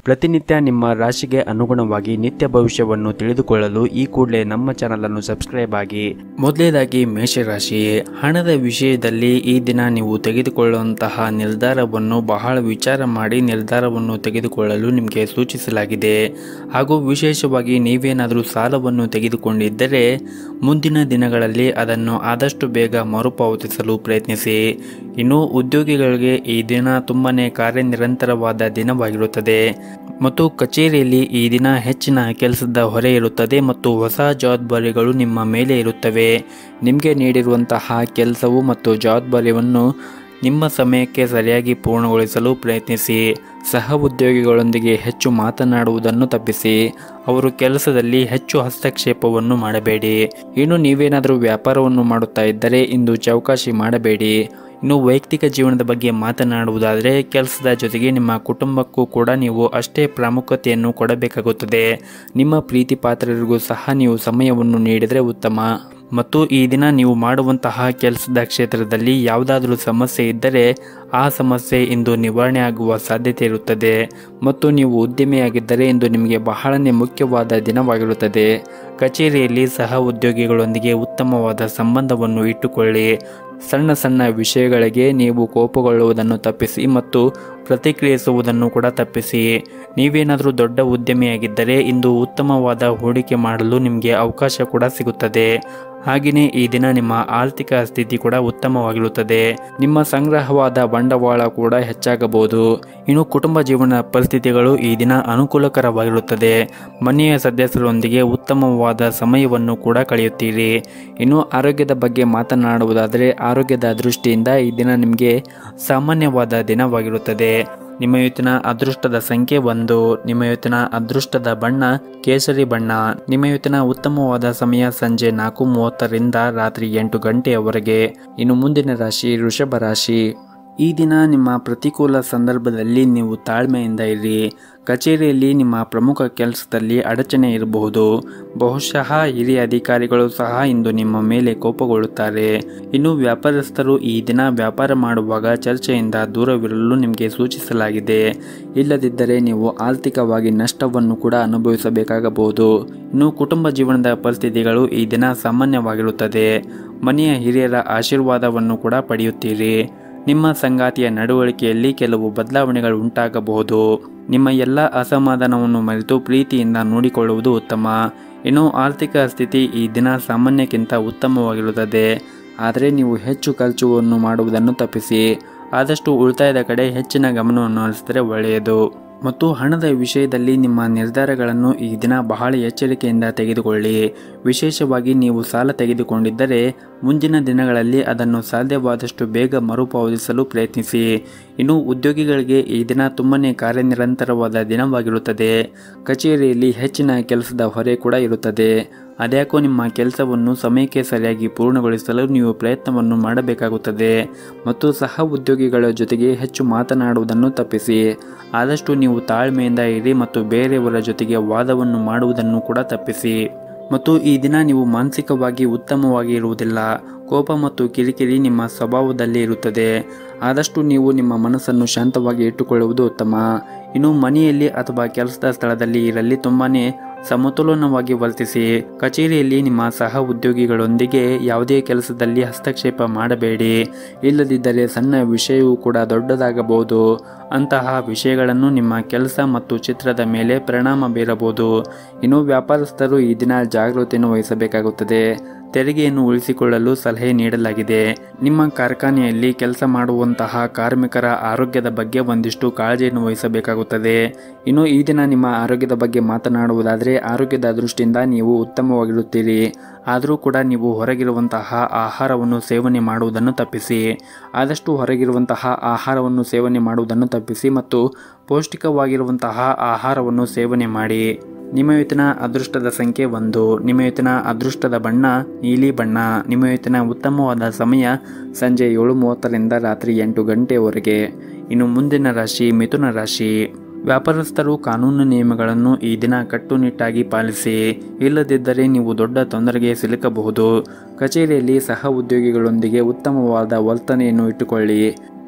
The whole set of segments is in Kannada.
ಪ್ರತಿನಿತ್ಯ ನಿಮ್ಮ ರಾಶಿಗೆ ಅನುಗುಣವಾಗಿ ನಿತ್ಯ ಭವಿಷ್ಯವನ್ನು ತಿಳಿದುಕೊಳ್ಳಲು ಈ ಕೂಡಲೇ ನಮ್ಮ ಚಾನಲ್ ಅನ್ನು ಸಬ್ಸ್ಕ್ರೈಬ್ ಆಗಿ ಮೊದಲೇದಾಗಿ ಮೇಷರಾಶಿ ಹಣದ ವಿಷಯದಲ್ಲಿ ಈ ದಿನ ನೀವು ತೆಗೆದುಕೊಳ್ಳುವಂತಹ ನಿರ್ಧಾರವನ್ನು ಬಹಳ ವಿಚಾರ ಮಾಡಿ ನಿರ್ಧಾರವನ್ನು ತೆಗೆದುಕೊಳ್ಳಲು ನಿಮಗೆ ಸೂಚಿಸಲಾಗಿದೆ ಹಾಗೂ ವಿಶೇಷವಾಗಿ ನೀವೇನಾದರೂ ಸಾಲವನ್ನು ತೆಗೆದುಕೊಂಡಿದ್ದರೆ ಮುಂದಿನ ದಿನಗಳಲ್ಲಿ ಅದನ್ನು ಆದಷ್ಟು ಬೇಗ ಮರುಪಾವತಿಸಲು ಪ್ರಯತ್ನಿಸಿ ಇನ್ನು ಉದ್ಯೋಗಿಗಳಿಗೆ ಈ ದಿನ ತುಂಬಾನೇ ಕಾರ್ಯನಿರಂತರವಾದ ದಿನವಾಗಿರುತ್ತದೆ ಮತ್ತು ಕಚೇರಿಯಲ್ಲಿ ಈ ದಿನ ಹೆಚ್ಚಿನ ಕೆಲಸದ ಹೊರೆ ಇರುತ್ತದೆ ಮತ್ತು ಹೊಸ ಜವಾಬ್ದಾರಿಗಳು ನಿಮ್ಮ ಮೇಲೆ ಇರುತ್ತವೆ ನಿಮಗೆ ನೀಡಿರುವಂತಹ ಕೆಲಸವು ಮತ್ತು ಜವಾಬ್ದಾರಿಯನ್ನು ನಿಮ್ಮ ಸಮಯಕ್ಕೆ ಸರಿಯಾಗಿ ಪೂರ್ಣಗೊಳಿಸಲು ಪ್ರಯತ್ನಿಸಿ ಸಹ ಉದ್ಯೋಗಿಗಳೊಂದಿಗೆ ಹೆಚ್ಚು ಮಾತನಾಡುವುದನ್ನು ತಪ್ಪಿಸಿ ಅವರು ಕೆಲಸದಲ್ಲಿ ಹೆಚ್ಚು ಹಸ್ತಕ್ಷೇಪವನ್ನು ಮಾಡಬೇಡಿ ಇನ್ನು ನೀವೇನಾದರೂ ವ್ಯಾಪಾರವನ್ನು ಮಾಡುತ್ತಾ ಇದ್ದರೆ ಇಂದು ಚೌಕಾಶಿ ಮಾಡಬೇಡಿ ಇನ್ನು ವೈಯಕ್ತಿಕ ಜೀವನದ ಬಗ್ಗೆ ಮಾತನಾಡುವುದಾದರೆ ಕೆಲಸದ ಜೊತೆಗೆ ನಿಮ್ಮ ಕುಟುಂಬಕ್ಕೂ ಕೂಡ ನೀವು ಅಷ್ಟೇ ಪ್ರಾಮುಖ್ಯತೆಯನ್ನು ಕೊಡಬೇಕಾಗುತ್ತದೆ ನಿಮ್ಮ ಪ್ರೀತಿ ಪಾತ್ರರಿಗೂ ಸಹ ನೀವು ಸಮಯವನ್ನು ನೀಡಿದರೆ ಉತ್ತಮ ಮತ್ತು ಈ ದಿನ ನೀವು ಮಾಡುವಂತಹ ಕೆಲಸದ ಕ್ಷೇತ್ರದಲ್ಲಿ ಯಾವುದಾದರೂ ಸಮಸ್ಯೆ ಇದ್ದರೆ ಆ ಸಮಸ್ಯೆ ಇಂದು ನಿವಾರಣೆ ಆಗುವ ಸಾಧ್ಯತೆ ಇರುತ್ತದೆ ಮತ್ತು ನೀವು ಉದ್ಯಮಿಯಾಗಿದ್ದರೆ ಇಂದು ನಿಮಗೆ ಬಹಳನೇ ಮುಖ್ಯವಾದ ದಿನವಾಗಿರುತ್ತದೆ ಕಚೇರಿಯಲ್ಲಿ ಸಹ ಉದ್ಯೋಗಿಗಳೊಂದಿಗೆ ಉತ್ತಮವಾದ ಸಂಬಂಧವನ್ನು ಇಟ್ಟುಕೊಳ್ಳಿ ಸಣ್ಣ ಸಣ್ಣ ವಿಷಯಗಳಿಗೆ ನೀವು ಕೋಪಗೊಳ್ಳುವುದನ್ನು ತಪ್ಪಿಸಿ ಮತ್ತು ಪ್ರತಿಕ್ರಿಯಿಸುವುದನ್ನು ಕೂಡ ತಪ್ಪಿಸಿ ನೀವೇನಾದರೂ ದೊಡ್ಡ ಉದ್ಯಮಿಯಾಗಿದ್ದರೆ ಇಂದು ಉತ್ತಮವಾದ ಹೂಡಿಕೆ ಮಾಡಲು ನಿಮಗೆ ಅವಕಾಶ ಕೂಡ ಸಿಗುತ್ತದೆ ಹಾಗೆಯೇ ಈ ದಿನ ನಿಮ್ಮ ಆರ್ಥಿಕ ಸ್ಥಿತಿ ಕೂಡ ಉತ್ತಮವಾಗಿರುತ್ತದೆ ನಿಮ್ಮ ಸಂಗ್ರಹವಾದ ಬಂಡವಾಳ ಕೂಡ ಹೆಚ್ಚಾಗಬಹುದು ಇನ್ನು ಕುಟುಂಬ ಜೀವನ ಪರಿಸ್ಥಿತಿಗಳು ಈ ದಿನ ಅನುಕೂಲಕರವಾಗಿರುತ್ತದೆ ಮನೆಯ ಸದಸ್ಯರೊಂದಿಗೆ ಉತ್ತಮವಾದ ಸಮಯವನ್ನು ಕೂಡ ಕಳೆಯುತ್ತೀರಿ ಇನ್ನು ಆರೋಗ್ಯದ ಬಗ್ಗೆ ಮಾತನಾಡುವುದಾದರೆ ಆರೋಗ್ಯದ ದೃಷ್ಟಿಯಿಂದ ಈ ದಿನ ನಿಮಗೆ ಸಾಮಾನ್ಯವಾದ ದಿನವಾಗಿರುತ್ತದೆ ನಿಮ್ಮ ಇವತ್ತಿನ ಅದೃಷ್ಟದ ಸಂಖ್ಯೆ ಒಂದು ನಿಮ್ಮ ಇವತ್ತಿನ ಅದೃಷ್ಟದ ಬಣ್ಣ ಕೇಸರಿ ಬಣ್ಣ ನಿಮ್ಮ ಇವತ್ತಿನ ಉತ್ತಮವಾದ ಸಮಯ ಸಂಜೆ ನಾಲ್ಕು ಮೂವತ್ತರಿಂದ ರಾತ್ರಿ ಎಂಟು ಗಂಟೆಯವರೆಗೆ ಇನ್ನು ಮುಂದಿನ ರಾಶಿ ವೃಷಭ ರಾಶಿ ಈ ದಿನ ನಿಮ್ಮ ಪ್ರತಿಕೂಲ ಸಂದರ್ಭದಲ್ಲಿ ನೀವು ತಾಳ್ಮೆಯಿಂದ ಇರಿ ಕಚೇರಿಯಲ್ಲಿ ನಿಮ್ಮ ಪ್ರಮುಖ ಕೆಲಸದಲ್ಲಿ ಅಡಚಣೆ ಇರಬಹುದು ಬಹುಶಃ ಹಿರಿಯ ಅಧಿಕಾರಿಗಳು ಸಹ ಇಂದು ನಿಮ್ಮ ಮೇಲೆ ಕೋಪಗೊಳ್ಳುತ್ತಾರೆ ಇನ್ನು ವ್ಯಾಪಾರಸ್ಥರು ಈ ದಿನ ವ್ಯಾಪಾರ ಮಾಡುವಾಗ ಚರ್ಚೆಯಿಂದ ದೂರವಿರಲು ನಿಮಗೆ ಸೂಚಿಸಲಾಗಿದೆ ಇಲ್ಲದಿದ್ದರೆ ನೀವು ಆರ್ಥಿಕವಾಗಿ ನಷ್ಟವನ್ನು ಕೂಡ ಅನುಭವಿಸಬೇಕಾಗಬಹುದು ಇನ್ನು ಕುಟುಂಬ ಜೀವನದ ಪರಿಸ್ಥಿತಿಗಳು ಈ ದಿನ ಸಾಮಾನ್ಯವಾಗಿರುತ್ತದೆ ಮನೆಯ ಹಿರಿಯರ ಆಶೀರ್ವಾದವನ್ನು ಕೂಡ ಪಡೆಯುತ್ತೀರಿ ನಿಮ್ಮ ಸಂಗಾತಿಯ ನಡವಳಿಕೆಯಲ್ಲಿ ಕೆಲವು ಬದಲಾವಣೆಗಳು ಉಂಟಾಗಬಹುದು ನಿಮ್ಮ ಎಲ್ಲ ಅಸಮಾಧಾನವನ್ನು ಮರೆತು ಪ್ರೀತಿಯಿಂದ ನೋಡಿಕೊಳ್ಳುವುದು ಉತ್ತಮ ಇನ್ನು ಆರ್ಥಿಕ ಸ್ಥಿತಿ ಈ ದಿನ ಸಾಮಾನ್ಯಕ್ಕಿಂತ ಉತ್ತಮವಾಗಿರುತ್ತದೆ ಆದರೆ ನೀವು ಹೆಚ್ಚು ಖರ್ಚುವನ್ನು ಮಾಡುವುದನ್ನು ತಪ್ಪಿಸಿ ಆದಷ್ಟು ಉಳಿತಾಯದ ಕಡೆ ಹೆಚ್ಚಿನ ಗಮನವನ್ನು ಹರಿಸಿದರೆ ಒಳ್ಳೆಯದು ಮತ್ತು ಹಣದ ವಿಷಯದಲ್ಲಿ ನಿಮ್ಮ ನಿರ್ಧಾರಗಳನ್ನು ಈ ದಿನ ಬಹಳ ಎಚ್ಚರಿಕೆಯಿಂದ ತೆಗೆದುಕೊಳ್ಳಿ ವಿಶೇಷವಾಗಿ ನೀವು ಸಾಲ ತೆಗೆದುಕೊಂಡಿದ್ದರೆ ಮುಂದಿನ ದಿನಗಳಲ್ಲಿ ಅದನ್ನು ಸಾಧ್ಯವಾದಷ್ಟು ಬೇಗ ಮರುಪಾವತಿಸಲು ಪ್ರಯತ್ನಿಸಿ ಇನ್ನು ಉದ್ಯೋಗಿಗಳಿಗೆ ಈ ದಿನ ತುಂಬನೇ ಕಾರ್ಯನಿರಂತರವಾದ ದಿನವಾಗಿರುತ್ತದೆ ಕಚೇರಿಯಲ್ಲಿ ಹೆಚ್ಚಿನ ಕೆಲಸದ ಹೊರೆ ಕೂಡ ಇರುತ್ತದೆ ಅದ್ಯಾಕೋ ನಿಮ್ಮ ಕೆಲಸವನ್ನು ಸಮಯಕ್ಕೆ ಸರಿಯಾಗಿ ಪೂರ್ಣಗೊಳಿಸಲು ನೀವು ಪ್ರಯತ್ನವನ್ನು ಮಾಡಬೇಕಾಗುತ್ತದೆ ಮತ್ತು ಸಹ ಉದ್ಯೋಗಿಗಳ ಜೊತೆಗೆ ಹೆಚ್ಚು ಮಾತನಾಡುವುದನ್ನು ತಪ್ಪಿಸಿ ಆದಷ್ಟು ನೀವು ತಾಳ್ಮೆಯಿಂದ ಇರಿ ಮತ್ತು ಬೇರೆಯವರ ಜೊತೆಗೆ ವಾದವನ್ನು ಮಾಡುವುದನ್ನು ಕೂಡ ತಪ್ಪಿಸಿ ಮತ್ತು ಈ ದಿನ ನೀವು ಮಾನಸಿಕವಾಗಿ ಉತ್ತಮವಾಗಿ ಇರುವುದಿಲ್ಲ ಕೋಪ ಮತ್ತು ಕಿರಿಕಿರಿ ನಿಮ್ಮ ಸ್ವಭಾವದಲ್ಲಿ ಇರುತ್ತದೆ ಆದಷ್ಟು ನೀವು ನಿಮ್ಮ ಮನಸ್ಸನ್ನು ಶಾಂತವಾಗಿ ಇಟ್ಟುಕೊಳ್ಳುವುದು ಉತ್ತಮ ಇನ್ನು ಮನೆಯಲ್ಲಿ ಅಥವಾ ಕೆಲಸದ ಸ್ಥಳದಲ್ಲಿ ಇರಲಿ ತುಂಬಾನೇ ಸಮತೋಲನವಾಗಿ ವರ್ತಿಸಿ ಕಚೇರಿಯಲ್ಲಿ ನಿಮ್ಮ ಸಹ ಉದ್ಯೋಗಿಗಳೊಂದಿಗೆ ಯಾವುದೇ ಕೆಲಸದಲ್ಲಿ ಹಸ್ತಕ್ಷೇಪ ಮಾಡಬೇಡಿ ಇಲ್ಲದಿದ್ದರೆ ಸಣ್ಣ ವಿಷಯವೂ ಕೂಡ ದೊಡ್ಡದಾಗಬಹುದು ಅಂತಹ ವಿಷಯಗಳನ್ನು ನಿಮ್ಮ ಕೆಲಸ ಮತ್ತು ಚಿತ್ರದ ಮೇಲೆ ಪರಿಣಾಮ ಬೀರಬಹುದು ಇನ್ನು ವ್ಯಾಪಾರಸ್ಥರು ಈ ದಿನ ಜಾಗೃತಿಯನ್ನು ವಹಿಸಬೇಕಾಗುತ್ತದೆ ತೆರಿಗೆಯನ್ನು ಉಳಿಸಿಕೊಳ್ಳಲು ಸಲಹೆ ನೀಡಲಾಗಿದೆ ನಿಮ್ಮ ಕಾರ್ಖಾನೆಯಲ್ಲಿ ಕೆಲಸ ಮಾಡುವಂತಹ ಕಾರ್ಮಿಕರ ಆರೋಗ್ಯದ ಬಗ್ಗೆ ಒಂದಿಷ್ಟು ಕಾಳಜಿಯನ್ನು ವಹಿಸಬೇಕಾಗುತ್ತದೆ ಇನ್ನು ಈ ದಿನ ನಿಮ್ಮ ಆರೋಗ್ಯದ ಬಗ್ಗೆ ಮಾತನಾಡುವುದಾದರೆ ಆರೋಗ್ಯದ ದೃಷ್ಟಿಯಿಂದ ನೀವು ಉತ್ತಮವಾಗಿರುತ್ತೀರಿ ಆದರೂ ಕೂಡ ನೀವು ಹೊರಗಿರುವಂತಹ ಆಹಾರವನ್ನು ಸೇವನೆ ಮಾಡುವುದನ್ನು ತಪ್ಪಿಸಿ ಆದಷ್ಟು ಹೊರಗಿರುವಂತಹ ಆಹಾರವನ್ನು ಸೇವನೆ ಮಾಡುವುದನ್ನು ತಪ್ಪಿಸಿ ಮತ್ತು ಪೌಷ್ಟಿಕವಾಗಿರುವಂತಹ ಆಹಾರವನ್ನು ಸೇವನೆ ಮಾಡಿ ನಿಮ್ಮ ಇವತ್ತಿನ ಅದೃಷ್ಟದ ಸಂಖ್ಯೆ ಒಂದು ನಿಮ್ಮ ಇವತ್ತಿನ ಅದೃಷ್ಟದ ಬಣ್ಣ ನೀಲಿ ಬಣ್ಣ ನಿಮ್ಮ ಇವತ್ತಿನ ಉತ್ತಮವಾದ ಸಮಯ ಸಂಜೆ ಏಳು ಮೂವತ್ತರಿಂದ ರಾತ್ರಿ ಎಂಟು ಗಂಟೆಯವರೆಗೆ ಇನ್ನು ಮುಂದಿನ ರಾಶಿ ಮಿಥುನ ರಾಶಿ ವ್ಯಾಪಾರಸ್ಥರು ಕಾನೂನು ನಿಯಮಗಳನ್ನು ಈ ದಿನ ಕಟ್ಟುನಿಟ್ಟಾಗಿ ಪಾಲಿಸಿ ಇಲ್ಲದಿದ್ದರೆ ನೀವು ದೊಡ್ಡ ತೊಂದರೆಗೆ ಸಿಲುಕಬಹುದು ಕಚೇರಿಯಲ್ಲಿ ಸಹ ಉದ್ಯೋಗಿಗಳೊಂದಿಗೆ ಉತ್ತಮವಾದ ವರ್ತನೆಯನ್ನು ಇಟ್ಟುಕೊಳ್ಳಿ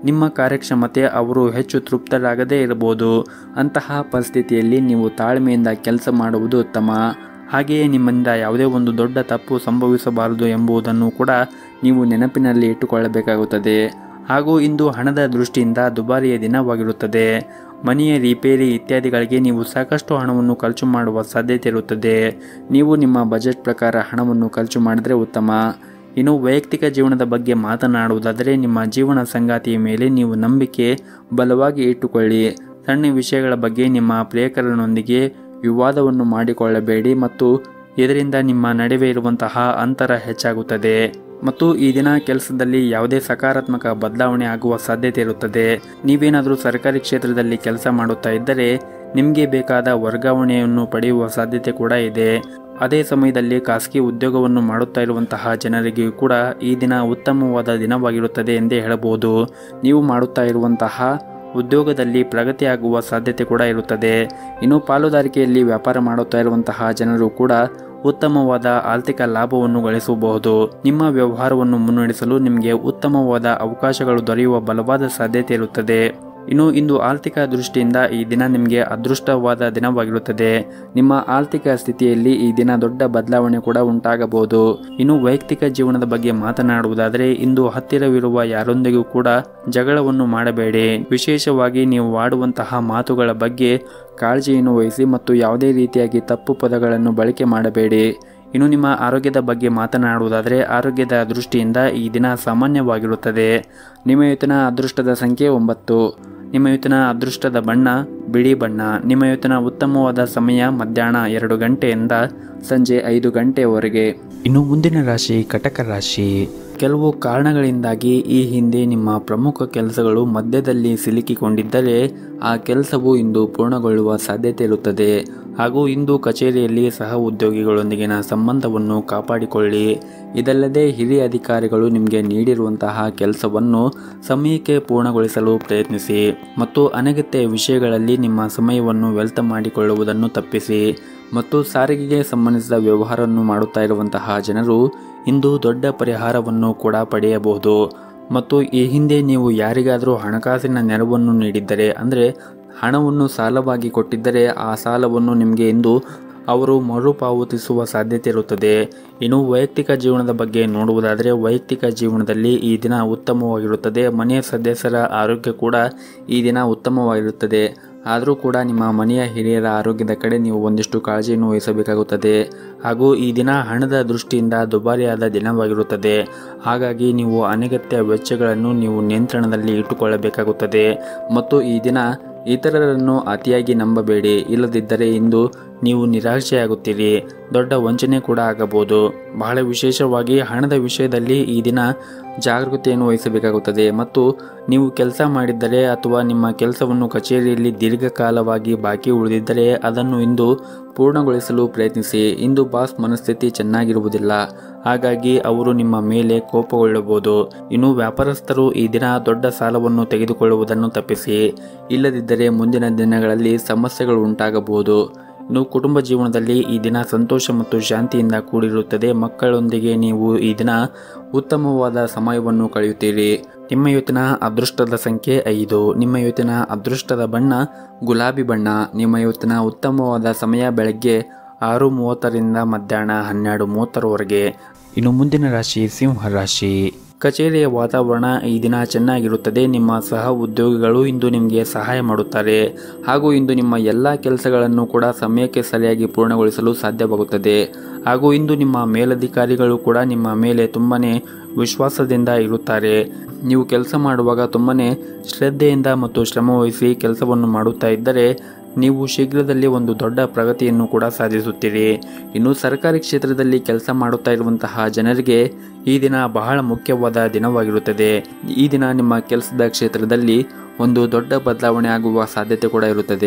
ನಿಮ್ಮ ಕಾರ್ಯಕ್ಷಮತೆ ಅವರು ಹೆಚ್ಚು ತೃಪ್ತರಾಗದೇ ಇರಬಹುದು ಅಂತಹ ಪರಿಸ್ಥಿತಿಯಲ್ಲಿ ನೀವು ತಾಳ್ಮೆಯಿಂದ ಕೆಲಸ ಮಾಡುವುದು ಉತ್ತಮ ಹಾಗೆಯೇ ನಿಮ್ಮಿಂದ ಯಾವುದೇ ಒಂದು ದೊಡ್ಡ ತಪ್ಪು ಸಂಭವಿಸಬಾರದು ಎಂಬುದನ್ನು ಕೂಡ ನೀವು ನೆನಪಿನಲ್ಲಿ ಇಟ್ಟುಕೊಳ್ಳಬೇಕಾಗುತ್ತದೆ ಹಾಗೂ ಇಂದು ಹಣದ ದೃಷ್ಟಿಯಿಂದ ದುಬಾರಿಯ ದಿನವಾಗಿರುತ್ತದೆ ಮನೆಯ ರಿಪೇರಿ ಇತ್ಯಾದಿಗಳಿಗೆ ನೀವು ಸಾಕಷ್ಟು ಹಣವನ್ನು ಖರ್ಚು ಮಾಡುವ ಸಾಧ್ಯತೆ ಇರುತ್ತದೆ ನೀವು ನಿಮ್ಮ ಬಜೆಟ್ ಪ್ರಕಾರ ಹಣವನ್ನು ಖರ್ಚು ಮಾಡಿದರೆ ಉತ್ತಮ ಇನ್ನು ವೈಯಕ್ತಿಕ ಜೀವನದ ಬಗ್ಗೆ ಮಾತನಾಡುವುದಾದರೆ ನಿಮ್ಮ ಜೀವನ ಸಂಗಾತಿಯ ಮೇಲೆ ನೀವು ನಂಬಿಕೆ ಬಲವಾಗಿ ಇಟ್ಟುಕೊಳ್ಳಿ ಸಣ್ಣ ವಿಷಯಗಳ ಬಗ್ಗೆ ನಿಮ್ಮ ಪ್ರಿಯಕರನೊಂದಿಗೆ ವಿವಾದವನ್ನು ಮಾಡಿಕೊಳ್ಳಬೇಡಿ ಮತ್ತು ಇದರಿಂದ ನಿಮ್ಮ ನಡುವೆ ಇರುವಂತಹ ಅಂತರ ಹೆಚ್ಚಾಗುತ್ತದೆ ಮತ್ತು ಈ ದಿನ ಕೆಲಸದಲ್ಲಿ ಯಾವುದೇ ಸಕಾರಾತ್ಮಕ ಬದಲಾವಣೆ ಆಗುವ ಸಾಧ್ಯತೆ ಇರುತ್ತದೆ ನೀವೇನಾದರೂ ಸರ್ಕಾರಿ ಕ್ಷೇತ್ರದಲ್ಲಿ ಕೆಲಸ ಮಾಡುತ್ತಾ ಇದ್ದರೆ ನಿಮಗೆ ಬೇಕಾದ ವರ್ಗಾವಣೆಯನ್ನು ಪಡೆಯುವ ಸಾಧ್ಯತೆ ಕೂಡ ಇದೆ ಅದೇ ಸಮಯದಲ್ಲಿ ಖಾಸಗಿ ಉದ್ಯೋಗವನ್ನು ಮಾಡುತ್ತಾ ಇರುವಂತಹ ಜನರಿಗೆ ಕೂಡ ಈ ದಿನ ಉತ್ತಮವಾದ ದಿನವಾಗಿರುತ್ತದೆ ಎಂದೇ ಹೇಳಬಹುದು ನೀವು ಮಾಡುತ್ತಾ ಇರುವಂತಹ ಉದ್ಯೋಗದಲ್ಲಿ ಪ್ರಗತಿಯಾಗುವ ಸಾಧ್ಯತೆ ಕೂಡ ಇರುತ್ತದೆ ಇನ್ನು ಪಾಲುದಾರಿಕೆಯಲ್ಲಿ ವ್ಯಾಪಾರ ಮಾಡುತ್ತಾ ಇರುವಂತಹ ಜನರು ಕೂಡ ಉತ್ತಮವಾದ ಆರ್ಥಿಕ ಲಾಭವನ್ನು ಗಳಿಸಬಹುದು ನಿಮ್ಮ ವ್ಯವಹಾರವನ್ನು ಮುನ್ನಡೆಸಲು ನಿಮಗೆ ಉತ್ತಮವಾದ ಅವಕಾಶಗಳು ದೊರೆಯುವ ಬಲವಾದ ಸಾಧ್ಯತೆ ಇರುತ್ತದೆ ಇನ್ನು ಇಂದು ಆರ್ಥಿಕ ದೃಷ್ಟಿಯಿಂದ ಈ ದಿನ ನಿಮಗೆ ಅದೃಷ್ಟವಾದ ದಿನವಾಗಿರುತ್ತದೆ ನಿಮ್ಮ ಆರ್ಥಿಕ ಸ್ಥಿತಿಯಲ್ಲಿ ಈ ದಿನ ದೊಡ್ಡ ಬದಲಾವಣೆ ಕೂಡ ಉಂಟಾಗಬಹುದು ಇನ್ನು ವೈಯಕ್ತಿಕ ಜೀವನದ ಬಗ್ಗೆ ಮಾತನಾಡುವುದಾದರೆ ಇಂದು ಹತ್ತಿರವಿರುವ ಯಾರೊಂದಿಗೂ ಕೂಡ ಜಗಳವನ್ನು ಮಾಡಬೇಡಿ ವಿಶೇಷವಾಗಿ ನೀವು ಆಡುವಂತಹ ಮಾತುಗಳ ಬಗ್ಗೆ ಕಾಳಜಿಯನ್ನು ವಹಿಸಿ ಮತ್ತು ಯಾವುದೇ ರೀತಿಯಾಗಿ ತಪ್ಪು ಪದಗಳನ್ನು ಬಳಕೆ ಮಾಡಬೇಡಿ ಇನ್ನು ನಿಮ್ಮ ಆರೋಗ್ಯದ ಬಗ್ಗೆ ಮಾತನಾಡುವುದಾದರೆ ಆರೋಗ್ಯದ ದೃಷ್ಟಿಯಿಂದ ಈ ದಿನ ಸಾಮಾನ್ಯವಾಗಿರುತ್ತದೆ ನಿಮ್ಮ ಇವತ್ತಿನ ಅದೃಷ್ಟದ ಸಂಖ್ಯೆ ಒಂಬತ್ತು ನಿಮ್ಮ ಇವತ್ತಿನ ಅದೃಷ್ಟದ ಬಣ್ಣ ಬಿಳಿ ಬಣ್ಣ ನಿಮ್ಮ ಇವತ್ತಿನ ಉತ್ತಮವಾದ ಸಮಯ ಮಧ್ಯಾಹ್ನ ಎರಡು ಗಂಟೆಯಿಂದ ಸಂಜೆ ಐದು ಗಂಟೆಯವರೆಗೆ ಇನ್ನು ಮುಂದಿನ ರಾಶಿ ಕಟಕ ರಾಶಿ ಕೆಲವು ಕಾರಣಗಳಿಂದಾಗಿ ಈ ಹಿಂದೆ ನಿಮ್ಮ ಪ್ರಮುಖ ಕೆಲಸಗಳು ಮಧ್ಯದಲ್ಲಿ ಸಿಲುಕಿಕೊಂಡಿದ್ದರೆ ಆ ಕೆಲಸವು ಇಂದು ಪೂರ್ಣಗೊಳ್ಳುವ ಸಾಧ್ಯತೆ ಇರುತ್ತದೆ ಹಾಗೂ ಇಂದು ಕಚೇರಿಯಲ್ಲಿ ಸಹ ಉದ್ಯೋಗಿಗಳೊಂದಿಗಿನ ಸಂಬಂಧವನ್ನು ಕಾಪಾಡಿಕೊಳ್ಳಿ ಇದಲ್ಲದೆ ಹಿರಿಯ ಅಧಿಕಾರಿಗಳು ನಿಮಗೆ ನೀಡಿರುವಂತಹ ಕೆಲಸವನ್ನು ಸಮಯಕ್ಕೆ ಪೂರ್ಣಗೊಳಿಸಲು ಪ್ರಯತ್ನಿಸಿ ಮತ್ತು ಅನಗತ್ಯ ವಿಷಯಗಳಲ್ಲಿ ನಿಮ್ಮ ಸಮಯವನ್ನು ವ್ಯರ್ಥ ಮಾಡಿಕೊಳ್ಳುವುದನ್ನು ತಪ್ಪಿಸಿ ಮತ್ತು ಸಾರಿಗೆಗೆ ಸಂಬಂಧಿಸಿದ ವ್ಯವಹಾರವನ್ನು ಮಾಡುತ್ತಾ ಇರುವಂತಹ ಜನರು ಇಂದು ದೊಡ್ಡ ಪರಿಹಾರವನ್ನು ಕೂಡ ಪಡೆಯಬಹುದು ಮತ್ತು ಈ ಹಿಂದೆ ನೀವು ಯಾರಿಗಾದರೂ ಹಣಕಾಸಿನ ನೆರವನ್ನು ನೀಡಿದ್ದರೆ ಅಂದರೆ ಹಣವನ್ನು ಸಾಲವಾಗಿ ಕೊಟ್ಟಿದ್ದರೆ ಆ ಸಾಲವನ್ನು ನಿಮಗೆ ಇಂದು ಅವರು ಮರುಪಾವತಿಸುವ ಸಾಧ್ಯತೆ ಇರುತ್ತದೆ ಇನ್ನು ವೈಯಕ್ತಿಕ ಜೀವನದ ಬಗ್ಗೆ ನೋಡುವುದಾದರೆ ವೈಯಕ್ತಿಕ ಜೀವನದಲ್ಲಿ ಈ ದಿನ ಉತ್ತಮವಾಗಿರುತ್ತದೆ ಮನೆಯ ಸದಸ್ಯರ ಆರೋಗ್ಯ ಕೂಡ ಈ ದಿನ ಉತ್ತಮವಾಗಿರುತ್ತದೆ ಆದರೂ ಕೂಡ ನಿಮ್ಮ ಮನೆಯ ಹಿರಿಯರ ಆರೋಗ್ಯದ ಕಡೆ ನೀವು ಒಂದಿಷ್ಟು ಕಾಳಜಿಯನ್ನು ವಹಿಸಬೇಕಾಗುತ್ತದೆ ಹಾಗೂ ಈ ದಿನ ಹಣದ ದೃಷ್ಟಿಯಿಂದ ದುಬಾರಿಯಾದ ದಿನವಾಗಿರುತ್ತದೆ ಹಾಗಾಗಿ ನೀವು ಅನಗತ್ಯ ವೆಚ್ಚಗಳನ್ನು ನೀವು ನಿಯಂತ್ರಣದಲ್ಲಿ ಇಟ್ಟುಕೊಳ್ಳಬೇಕಾಗುತ್ತದೆ ಮತ್ತು ಈ ದಿನ ಇತರರನ್ನು ಅತಿಯಾಗಿ ನಂಬಬೇಡಿ ಇಲ್ಲದಿದ್ದರೆ ಇಂದು ನೀವು ನಿರಾಶೆಯಾಗುತ್ತೀರಿ ದೊಡ್ಡ ವಂಚನೆ ಕೂಡ ಆಗಬಹುದು ಬಹಳ ವಿಶೇಷವಾಗಿ ಹಣದ ವಿಷಯದಲ್ಲಿ ಈ ದಿನ ಜಾಗೃತಿಯನ್ನು ವಹಿಸಬೇಕಾಗುತ್ತದೆ ಮತ್ತು ನೀವು ಕೆಲಸ ಮಾಡಿದ್ದರೆ ಅಥವಾ ನಿಮ್ಮ ಕೆಲಸವನ್ನು ಕಚೇರಿಯಲ್ಲಿ ದೀರ್ಘಕಾಲವಾಗಿ ಬಾಕಿ ಉಳಿದಿದ್ದರೆ ಅದನ್ನು ಇಂದು ಪೂರ್ಣಗೊಳಿಸಲು ಪ್ರಯತ್ನಿಸಿ ಇಂದು ಬಾಸ್ ಮನಸ್ಥಿತಿ ಚೆನ್ನಾಗಿರುವುದಿಲ್ಲ ಹಾಗಾಗಿ ಅವರು ನಿಮ್ಮ ಮೇಲೆ ಕೋಪಗೊಳ್ಳಬಹುದು ಇನ್ನು ವ್ಯಾಪಾರಸ್ಥರು ಈ ದಿನ ದೊಡ್ಡ ಸಾಲವನ್ನು ತೆಗೆದುಕೊಳ್ಳುವುದನ್ನು ತಪ್ಪಿಸಿ ಇಲ್ಲದಿದ್ದರೆ ಮುಂದಿನ ದಿನಗಳಲ್ಲಿ ಸಮಸ್ಯೆಗಳು ಉಂಟಾಗಬಹುದು ಇನ್ನು ಕುಟುಂಬ ಜೀವನದಲ್ಲಿ ಈ ದಿನ ಸಂತೋಷ ಮತ್ತು ಶಾಂತಿಯಿಂದ ಕೂಡಿರುತ್ತದೆ ಮಕ್ಕಳೊಂದಿಗೆ ನೀವು ಈ ದಿನ ಉತ್ತಮವಾದ ಸಮಯವನ್ನು ಕಳೆಯುತ್ತೀರಿ ನಿಮ್ಮ ಇವತ್ತಿನ ಅದೃಷ್ಟದ ಸಂಖ್ಯೆ ಐದು ನಿಮ್ಮ ಇವತ್ತಿನ ಅದೃಷ್ಟದ ಬಣ್ಣ ಗುಲಾಬಿ ಬಣ್ಣ ನಿಮ್ಮ ಇವತ್ತಿನ ಉತ್ತಮವಾದ ಸಮಯ ಬೆಳಗ್ಗೆ ಆರು ಮೂವತ್ತರಿಂದ ಮಧ್ಯಾಹ್ನ ಹನ್ನೆರಡು ಮೂವತ್ತರವರೆಗೆ ಇನ್ನು ಮುಂದಿನ ರಾಶಿ ಸಿಂಹ ರಾಶಿ ಕಚೇರಿಯ ವಾತಾವರಣ ಈ ದಿನ ಚೆನ್ನಾಗಿರುತ್ತದೆ ನಿಮ್ಮ ಸಹ ಉದ್ಯೋಗಿಗಳು ಇಂದು ನಿಮಗೆ ಸಹಾಯ ಮಾಡುತ್ತಾರೆ ಹಾಗೂ ಇಂದು ನಿಮ್ಮ ಎಲ್ಲ ಕೆಲಸಗಳನ್ನು ಕೂಡ ಸಮಯಕ್ಕೆ ಸರಿಯಾಗಿ ಪೂರ್ಣಗೊಳಿಸಲು ಸಾಧ್ಯವಾಗುತ್ತದೆ ಹಾಗೂ ಇಂದು ನಿಮ್ಮ ಮೇಲಧಿಕಾರಿಗಳು ಕೂಡ ನಿಮ್ಮ ಮೇಲೆ ತುಂಬನೇ ವಿಶ್ವಾಸದಿಂದ ಇರುತ್ತಾರೆ ನೀವು ಕೆಲಸ ಮಾಡುವಾಗ ತುಂಬನೇ ಶ್ರದ್ಧೆಯಿಂದ ಮತ್ತು ಶ್ರಮವಹಿಸಿ ಕೆಲಸವನ್ನು ಮಾಡುತ್ತಾ ಇದ್ದರೆ ನೀವು ಶೀಘ್ರದಲ್ಲಿ ಒಂದು ದೊಡ್ಡ ಪ್ರಗತಿಯನ್ನು ಕೂಡ ಸಾಧಿಸುತ್ತೀರಿ ಇನ್ನು ಸರ್ಕಾರಿ ಕ್ಷೇತ್ರದಲ್ಲಿ ಕೆಲಸ ಮಾಡುತ್ತಾ ಇರುವಂತಹ ಜನರಿಗೆ ಈ ದಿನ ಬಹಳ ಮುಖ್ಯವಾದ ದಿನವಾಗಿರುತ್ತದೆ ಈ ದಿನ ನಿಮ್ಮ ಕೆಲಸದ ಕ್ಷೇತ್ರದಲ್ಲಿ ಒಂದು ದೊಡ್ಡ ಬದಲಾವಣೆ ಆಗುವ ಸಾಧ್ಯತೆ ಕೂಡ ಇರುತ್ತದೆ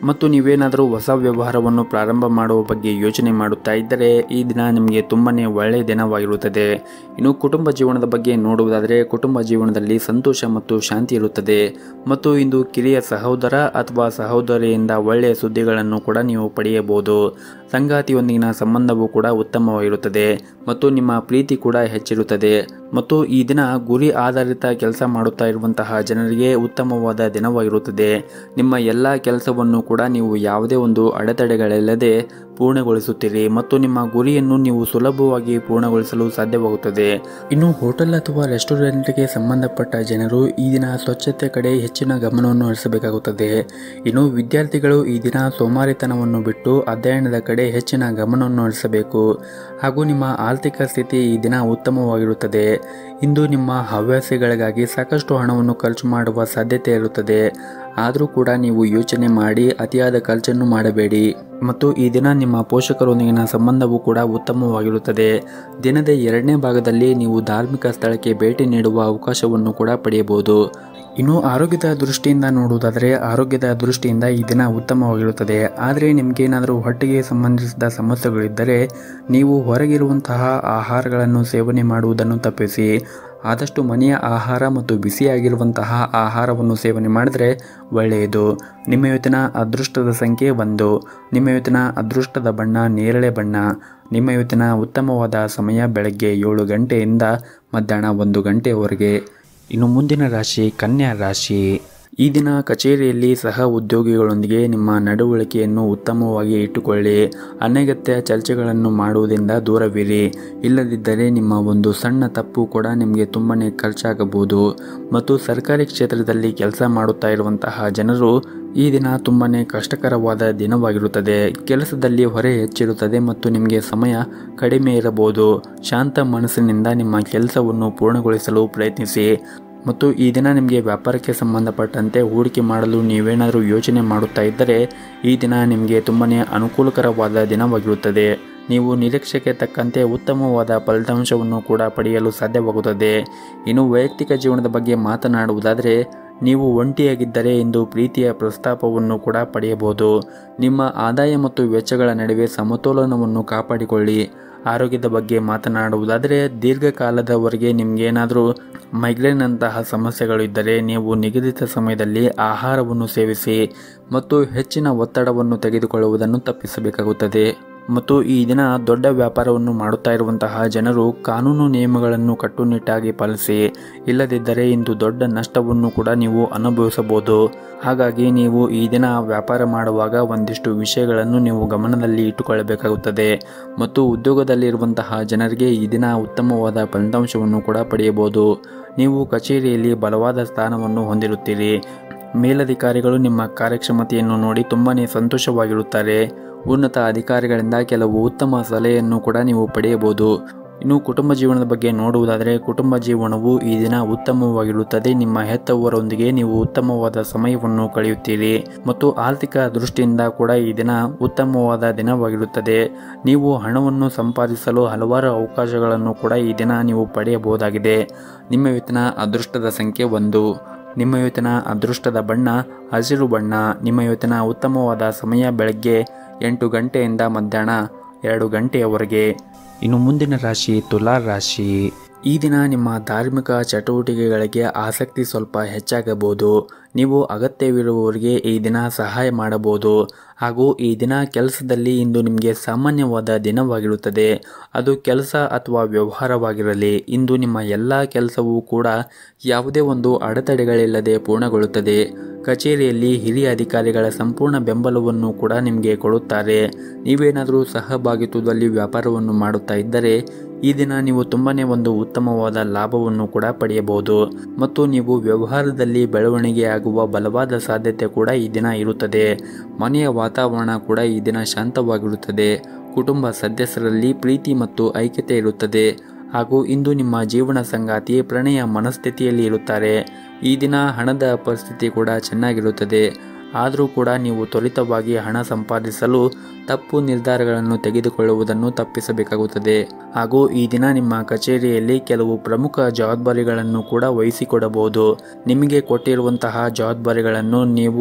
ಮತ್ತು ನೀವೇನಾದರೂ ಹೊಸ ವ್ಯವಹಾರವನ್ನು ಪ್ರಾರಂಭ ಮಾಡುವ ಬಗ್ಗೆ ಯೋಚನೆ ಮಾಡುತ್ತಾ ಇದ್ದರೆ ಈ ದಿನ ನಿಮಗೆ ತುಂಬನೇ ಒಳ್ಳೆಯ ದಿನವಾಗಿರುತ್ತದೆ ಇನ್ನು ಕುಟುಂಬ ಜೀವನದ ಬಗ್ಗೆ ನೋಡುವುದಾದರೆ ಕುಟುಂಬ ಜೀವನದಲ್ಲಿ ಸಂತೋಷ ಮತ್ತು ಶಾಂತಿ ಇರುತ್ತದೆ ಮತ್ತು ಇಂದು ಕಿರಿಯ ಸಹೋದರ ಅಥವಾ ಸಹೋದರಿಯಿಂದ ಒಳ್ಳೆಯ ಸುದ್ದಿಗಳನ್ನು ಕೂಡ ನೀವು ಪಡೆಯಬಹುದು ಸಂಗಾತಿಯೊಂದಿಗಿನ ಸಂಬಂಧವು ಕೂಡ ಉತ್ತಮವಾಗಿರುತ್ತದೆ ಮತ್ತು ನಿಮ್ಮ ಪ್ರೀತಿ ಕೂಡ ಹೆಚ್ಚಿರುತ್ತದೆ ಮತ್ತು ಈ ದಿನ ಗುರಿ ಆಧಾರಿತ ಕೆಲಸ ಮಾಡುತ್ತಾ ಇರುವಂತಹ ಜನರಿಗೆ ಉತ್ತಮವಾದ ದಿನವಾಗಿರುತ್ತದೆ ನಿಮ್ಮ ಎಲ್ಲ ಕೆಲಸವನ್ನು ಕೂಡ ನೀವು ಯಾವುದೇ ಒಂದು ಅಡೆತಡೆಗಳಿಲ್ಲದೆ ಪೂರ್ಣಗೊಳಿಸುತ್ತೀರಿ ಮತ್ತು ನಿಮ್ಮ ಗುರಿಯನ್ನು ನೀವು ಸುಲಭವಾಗಿ ಪೂರ್ಣಗೊಳಿಸಲು ಸಾಧ್ಯವಾಗುತ್ತದೆ ಇನ್ನು ಹೋಟೆಲ್ ಅಥವಾ ರೆಸ್ಟೋರೆಂಟ್ಗೆ ಸಂಬಂಧಪಟ್ಟ ಜನರು ಈ ದಿನ ಸ್ವಚ್ಛತೆ ಕಡೆ ಹೆಚ್ಚಿನ ಗಮನವನ್ನು ಹರಿಸಬೇಕಾಗುತ್ತದೆ ಇನ್ನು ವಿದ್ಯಾರ್ಥಿಗಳು ಈ ದಿನ ಸೋಮಾರಿತನವನ್ನು ಬಿಟ್ಟು ಅಧ್ಯಯನದ ಕಡೆ ಹೆಚ್ಚಿನ ಗಮನವನ್ನು ಹರಿಸಬೇಕು ಹಾಗೂ ನಿಮ್ಮ ಆರ್ಥಿಕ ಸ್ಥಿತಿ ಈ ದಿನ ಉತ್ತಮವಾಗಿರುತ್ತದೆ ಇಂದು ನಿಮ್ಮ ಹವ್ಯಾಸಗಳಿಗಾಗಿ ಸಾಕಷ್ಟು ಹಣವನ್ನು ಖರ್ಚು ಮಾಡುವ ಸಾಧ್ಯತೆ ಇರುತ್ತದೆ ಆದರೂ ಕೂಡ ನೀವು ಯೋಚನೆ ಮಾಡಿ ಅತಿಯಾದ ಖರ್ಚನ್ನು ಮಾಡಬೇಡಿ ಮತ್ತು ಈ ದಿನ ನಿಮ್ಮ ಪೋಷಕರೊಂದಿಗಿನ ಸಂಬಂಧವೂ ಕೂಡ ಉತ್ತಮವಾಗಿರುತ್ತದೆ ದಿನದ ಎರಡನೇ ಭಾಗದಲ್ಲಿ ನೀವು ಧಾರ್ಮಿಕ ಸ್ಥಳಕ್ಕೆ ಭೇಟಿ ನೀಡುವ ಅವಕಾಶವನ್ನು ಕೂಡ ಪಡೆಯಬಹುದು ಇನ್ನು ಆರೋಗ್ಯದ ದೃಷ್ಟಿಯಿಂದ ನೋಡುವುದಾದರೆ ಆರೋಗ್ಯದ ದೃಷ್ಟಿಯಿಂದ ಈ ದಿನ ಉತ್ತಮವಾಗಿರುತ್ತದೆ ಆದರೆ ನಿಮಗೇನಾದರೂ ಹೊಟ್ಟೆಗೆ ಸಂಬಂಧಿಸಿದ ಸಮಸ್ಯೆಗಳಿದ್ದರೆ ನೀವು ಹೊರಗಿರುವಂತಹ ಆಹಾರಗಳನ್ನು ಸೇವನೆ ಮಾಡುವುದನ್ನು ತಪ್ಪಿಸಿ ಆದಷ್ಟು ಮನೆಯ ಆಹಾರ ಮತ್ತು ಬಿಸಿಯಾಗಿರುವಂತಹ ಆಹಾರವನ್ನು ಸೇವನೆ ಮಾಡಿದರೆ ಒಳ್ಳೆಯದು ನಿಮ್ಮ ಇವತ್ತಿನ ಅದೃಷ್ಟದ ಸಂಖ್ಯೆ ಒಂದು ನಿಮ್ಮ ಇವತ್ತಿನ ಅದೃಷ್ಟದ ಬಣ್ಣ ನೇರಳೆ ಬಣ್ಣ ನಿಮ್ಮ ಇವತ್ತಿನ ಉತ್ತಮವಾದ ಸಮಯ ಬೆಳಗ್ಗೆ ಏಳು ಗಂಟೆಯಿಂದ ಮಧ್ಯಾಹ್ನ ಒಂದು ಗಂಟೆಯವರೆಗೆ ಇನ್ನು ಮುಂದಿನ ರಾಶಿ ಕನ್ಯಾ ರಾಶಿ ಈ ದಿನ ಕಚೇರಿಯಲ್ಲಿ ಸಹ ಉದ್ಯೋಗಿಗಳೊಂದಿಗೆ ನಿಮ್ಮ ನಡವಳಿಕೆಯನ್ನು ಉತ್ತಮವಾಗಿ ಇಟ್ಟುಕೊಳ್ಳಿ ಅನಗತ್ಯ ಚರ್ಚೆಗಳನ್ನು ಮಾಡುವುದರಿಂದ ದೂರವಿರಿ ಇಲ್ಲದಿದ್ದರೆ ನಿಮ್ಮ ಒಂದು ಸಣ್ಣ ತಪ್ಪು ಕೂಡ ನಿಮಗೆ ತುಂಬಾ ಖರ್ಚಾಗಬಹುದು ಮತ್ತು ಸರ್ಕಾರಿ ಕ್ಷೇತ್ರದಲ್ಲಿ ಕೆಲಸ ಮಾಡುತ್ತಾ ಇರುವಂತಹ ಜನರು ಈ ದಿನ ತುಂಬಾ ಕಷ್ಟಕರವಾದ ದಿನವಾಗಿರುತ್ತದೆ ಕೆಲಸದಲ್ಲಿ ಹೊರೆ ಹೆಚ್ಚಿರುತ್ತದೆ ಮತ್ತು ನಿಮಗೆ ಸಮಯ ಕಡಿಮೆ ಇರಬಹುದು ಶಾಂತ ಮನಸ್ಸಿನಿಂದ ನಿಮ್ಮ ಕೆಲಸವನ್ನು ಪೂರ್ಣಗೊಳಿಸಲು ಪ್ರಯತ್ನಿಸಿ ಮತ್ತು ಈ ದಿನ ನಿಮಗೆ ವ್ಯಾಪಾರಕ್ಕೆ ಸಂಬಂಧಪಟ್ಟಂತೆ ಹೂಡಿಕೆ ಮಾಡಲು ನೀವೇನಾದರೂ ಯೋಚನೆ ಮಾಡುತ್ತಾ ಇದ್ದರೆ ಈ ದಿನ ನಿಮಗೆ ತುಂಬಾ ಅನುಕೂಲಕರವಾದ ದಿನವಾಗಿರುತ್ತದೆ ನೀವು ನಿರೀಕ್ಷೆಗೆ ತಕ್ಕಂತೆ ಉತ್ತಮವಾದ ಫಲಿತಾಂಶವನ್ನು ಕೂಡ ಪಡೆಯಲು ಸಾಧ್ಯವಾಗುತ್ತದೆ ಇನ್ನು ವೈಯಕ್ತಿಕ ಜೀವನದ ಬಗ್ಗೆ ಮಾತನಾಡುವುದಾದರೆ ನೀವು ಒಂಟಿಯಾಗಿದ್ದರೆ ಇಂದು ಪ್ರೀತಿಯ ಪ್ರಸ್ತಾಪವನ್ನು ಕೂಡ ಪಡೆಯಬಹುದು ನಿಮ್ಮ ಆದಾಯ ಮತ್ತು ವೆಚ್ಚಗಳ ನಡುವೆ ಸಮತೋಲನವನ್ನು ಕಾಪಾಡಿಕೊಳ್ಳಿ ಆರೋಗ್ಯದ ಬಗ್ಗೆ ಮಾತನಾಡುವುದಾದರೆ ದೀರ್ಘಕಾಲದವರೆಗೆ ನಿಮಗೇನಾದರೂ ಮೈಗ್ರೇನ್ ಅಂತಹ ಸಮಸ್ಯೆಗಳು ಇದ್ದರೆ ನೀವು ನಿಗದಿತ ಸಮಯದಲ್ಲಿ ಆಹಾರವನ್ನು ಸೇವಿಸಿ ಮತ್ತು ಹೆಚ್ಚಿನ ಒತ್ತಡವನ್ನು ತೆಗೆದುಕೊಳ್ಳುವುದನ್ನು ತಪ್ಪಿಸಬೇಕಾಗುತ್ತದೆ ಮತ್ತು ಈ ದಿನ ದೊಡ್ಡ ವ್ಯಾಪಾರವನ್ನು ಮಾಡುತ್ತಾ ಇರುವಂತಹ ಜನರು ಕಾನೂನು ನಿಯಮಗಳನ್ನು ಕಟ್ಟುನಿಟ್ಟಾಗಿ ಪಾಲಿಸಿ ಇಲ್ಲದಿದ್ದರೆ ಇಂದು ದೊಡ್ಡ ನಷ್ಟವನ್ನು ಕೂಡ ನೀವು ಅನುಭವಿಸಬಹುದು ಹಾಗಾಗಿ ನೀವು ಈ ದಿನ ವ್ಯಾಪಾರ ಮಾಡುವಾಗ ಒಂದಿಷ್ಟು ವಿಷಯಗಳನ್ನು ನೀವು ಗಮನದಲ್ಲಿ ಇಟ್ಟುಕೊಳ್ಳಬೇಕಾಗುತ್ತದೆ ಮತ್ತು ಉದ್ಯೋಗದಲ್ಲಿರುವಂತಹ ಜನರಿಗೆ ಈ ದಿನ ಉತ್ತಮವಾದ ಫಲಿತಾಂಶವನ್ನು ಕೂಡ ಪಡೆಯಬಹುದು ನೀವು ಕಚೇರಿಯಲ್ಲಿ ಬಲವಾದ ಸ್ಥಾನವನ್ನು ಹೊಂದಿರುತ್ತೀರಿ ಮೇಲಧಿಕಾರಿಗಳು ನಿಮ್ಮ ಕಾರ್ಯಕ್ಷಮತೆಯನ್ನು ನೋಡಿ ತುಂಬಾ ಸಂತೋಷವಾಗಿರುತ್ತಾರೆ ಉನ್ನತ ಅಧಿಕಾರಿಗಳಿಂದ ಕೆಲವು ಉತ್ತಮ ಸಲಹೆಯನ್ನು ಕೂಡ ನೀವು ಪಡೆಯಬಹುದು ಇನ್ನು ಕುಟುಂಬ ಜೀವನದ ಬಗ್ಗೆ ನೋಡುವುದಾದರೆ ಕುಟುಂಬ ಜೀವನವು ಈ ದಿನ ಉತ್ತಮವಾಗಿರುತ್ತದೆ ನಿಮ್ಮ ಹೆತ್ತವರೊಂದಿಗೆ ನೀವು ಉತ್ತಮವಾದ ಸಮಯವನ್ನು ಕಳೆಯುತ್ತೀರಿ ಮತ್ತು ಆರ್ಥಿಕ ದೃಷ್ಟಿಯಿಂದ ಕೂಡ ಈ ದಿನ ಉತ್ತಮವಾದ ದಿನವಾಗಿರುತ್ತದೆ ನೀವು ಹಣವನ್ನು ಸಂಪಾದಿಸಲು ಹಲವಾರು ಅವಕಾಶಗಳನ್ನು ಕೂಡ ಈ ದಿನ ನೀವು ಪಡೆಯಬಹುದಾಗಿದೆ ನಿಮ್ಮ ಇವತ್ತಿನ ಅದೃಷ್ಟದ ಸಂಖ್ಯೆ ಒಂದು ನಿಮ್ಮ ಇವತ್ತಿನ ಅದೃಷ್ಟದ ಬಣ್ಣ ಹಸಿರು ಬಣ್ಣ ನಿಮ್ಮ ಇವತ್ತಿನ ಉತ್ತಮವಾದ ಸಮಯ ಬೆಳಗ್ಗೆ ಎಂಟು ಗಂಟೆಯಿಂದ ಮಧ್ಯಾಹ್ನ ಎರಡು ಗಂಟೆಯವರೆಗೆ ಇನ್ನು ಮುಂದಿನ ರಾಶಿ ತುಲಾ ರಾಶಿ ಈ ದಿನ ನಿಮ್ಮ ಧಾರ್ಮಿಕ ಚಟುವಟಿಕೆಗಳಿಗೆ ಆಸಕ್ತಿ ಸ್ವಲ್ಪ ಹೆಚ್ಚಾಗಬಹುದು ನೀವು ಅಗತ್ಯವಿರುವವರಿಗೆ ಈ ದಿನ ಸಹಾಯ ಮಾಡಬಹುದು ಹಾಗೂ ಈ ದಿನ ಕೆಲಸದಲ್ಲಿ ಇಂದು ನಿಮಗೆ ಸಾಮಾನ್ಯವಾದ ದಿನವಾಗಿರುತ್ತದೆ ಅದು ಕೆಲಸ ಅಥವಾ ವ್ಯವಹಾರವಾಗಿರಲಿ ಇಂದು ನಿಮ್ಮ ಎಲ್ಲ ಕೆಲಸವೂ ಕೂಡ ಯಾವುದೇ ಒಂದು ಅಡೆತಡೆಗಳಿಲ್ಲದೆ ಪೂರ್ಣಗೊಳ್ಳುತ್ತದೆ ಕಚೇರಿಯಲ್ಲಿ ಹಿರಿಯ ಅಧಿಕಾರಿಗಳ ಸಂಪೂರ್ಣ ಬೆಂಬಲವನ್ನು ಕೂಡ ನಿಮಗೆ ಕೊಡುತ್ತಾರೆ ನೀವೇನಾದರೂ ಸಹಭಾಗಿತ್ವದಲ್ಲಿ ವ್ಯಾಪಾರವನ್ನು ಮಾಡುತ್ತಾ ಇದ್ದರೆ ಈ ದಿನ ನೀವು ತುಂಬಾನೇ ಒಂದು ಉತ್ತಮವಾದ ಲಾಭವನ್ನು ಕೂಡ ಪಡೆಯಬಹುದು ಮತ್ತು ನೀವು ವ್ಯವಹಾರದಲ್ಲಿ ಬೆಳವಣಿಗೆ ಆಗುವ ಬಲವಾದ ಸಾಧ್ಯತೆ ಕೂಡ ಈ ದಿನ ಇರುತ್ತದೆ ಮನೆಯ ವಾತಾವರಣ ಕೂಡ ಈ ದಿನ ಶಾಂತವಾಗಿರುತ್ತದೆ ಕುಟುಂಬ ಸದಸ್ಯರಲ್ಲಿ ಪ್ರೀತಿ ಮತ್ತು ಐಕ್ಯತೆ ಇರುತ್ತದೆ ಹಾಗೂ ಇಂದು ನಿಮ್ಮ ಜೀವನ ಸಂಗಾತಿ ಪ್ರಣಯ ಮನಸ್ಥಿತಿಯಲ್ಲಿ ಇರುತ್ತಾರೆ ಈ ದಿನ ಹಣದ ಪರಿಸ್ಥಿತಿ ಕೂಡ ಚೆನ್ನಾಗಿರುತ್ತದೆ ಆದರೂ ಕೂಡ ನೀವು ತ್ವರಿತವಾಗಿ ಹಣ ಸಂಪಾದಿಸಲು ತಪ್ಪು ನಿರ್ಧಾರಗಳನ್ನು ತೆಗೆದುಕೊಳ್ಳುವುದನ್ನು ತಪ್ಪಿಸಬೇಕಾಗುತ್ತದೆ ಹಾಗೂ ಈ ದಿನ ನಿಮ್ಮ ಕಚೇರಿಯಲ್ಲಿ ಕೆಲವು ಪ್ರಮುಖ ಜವಾಬ್ದಾರಿಗಳನ್ನು ಕೂಡ ವಹಿಸಿಕೊಡಬಹುದು ನಿಮಗೆ ಕೊಟ್ಟಿರುವಂತಹ ಜವಾಬ್ದಾರಿಗಳನ್ನು ನೀವು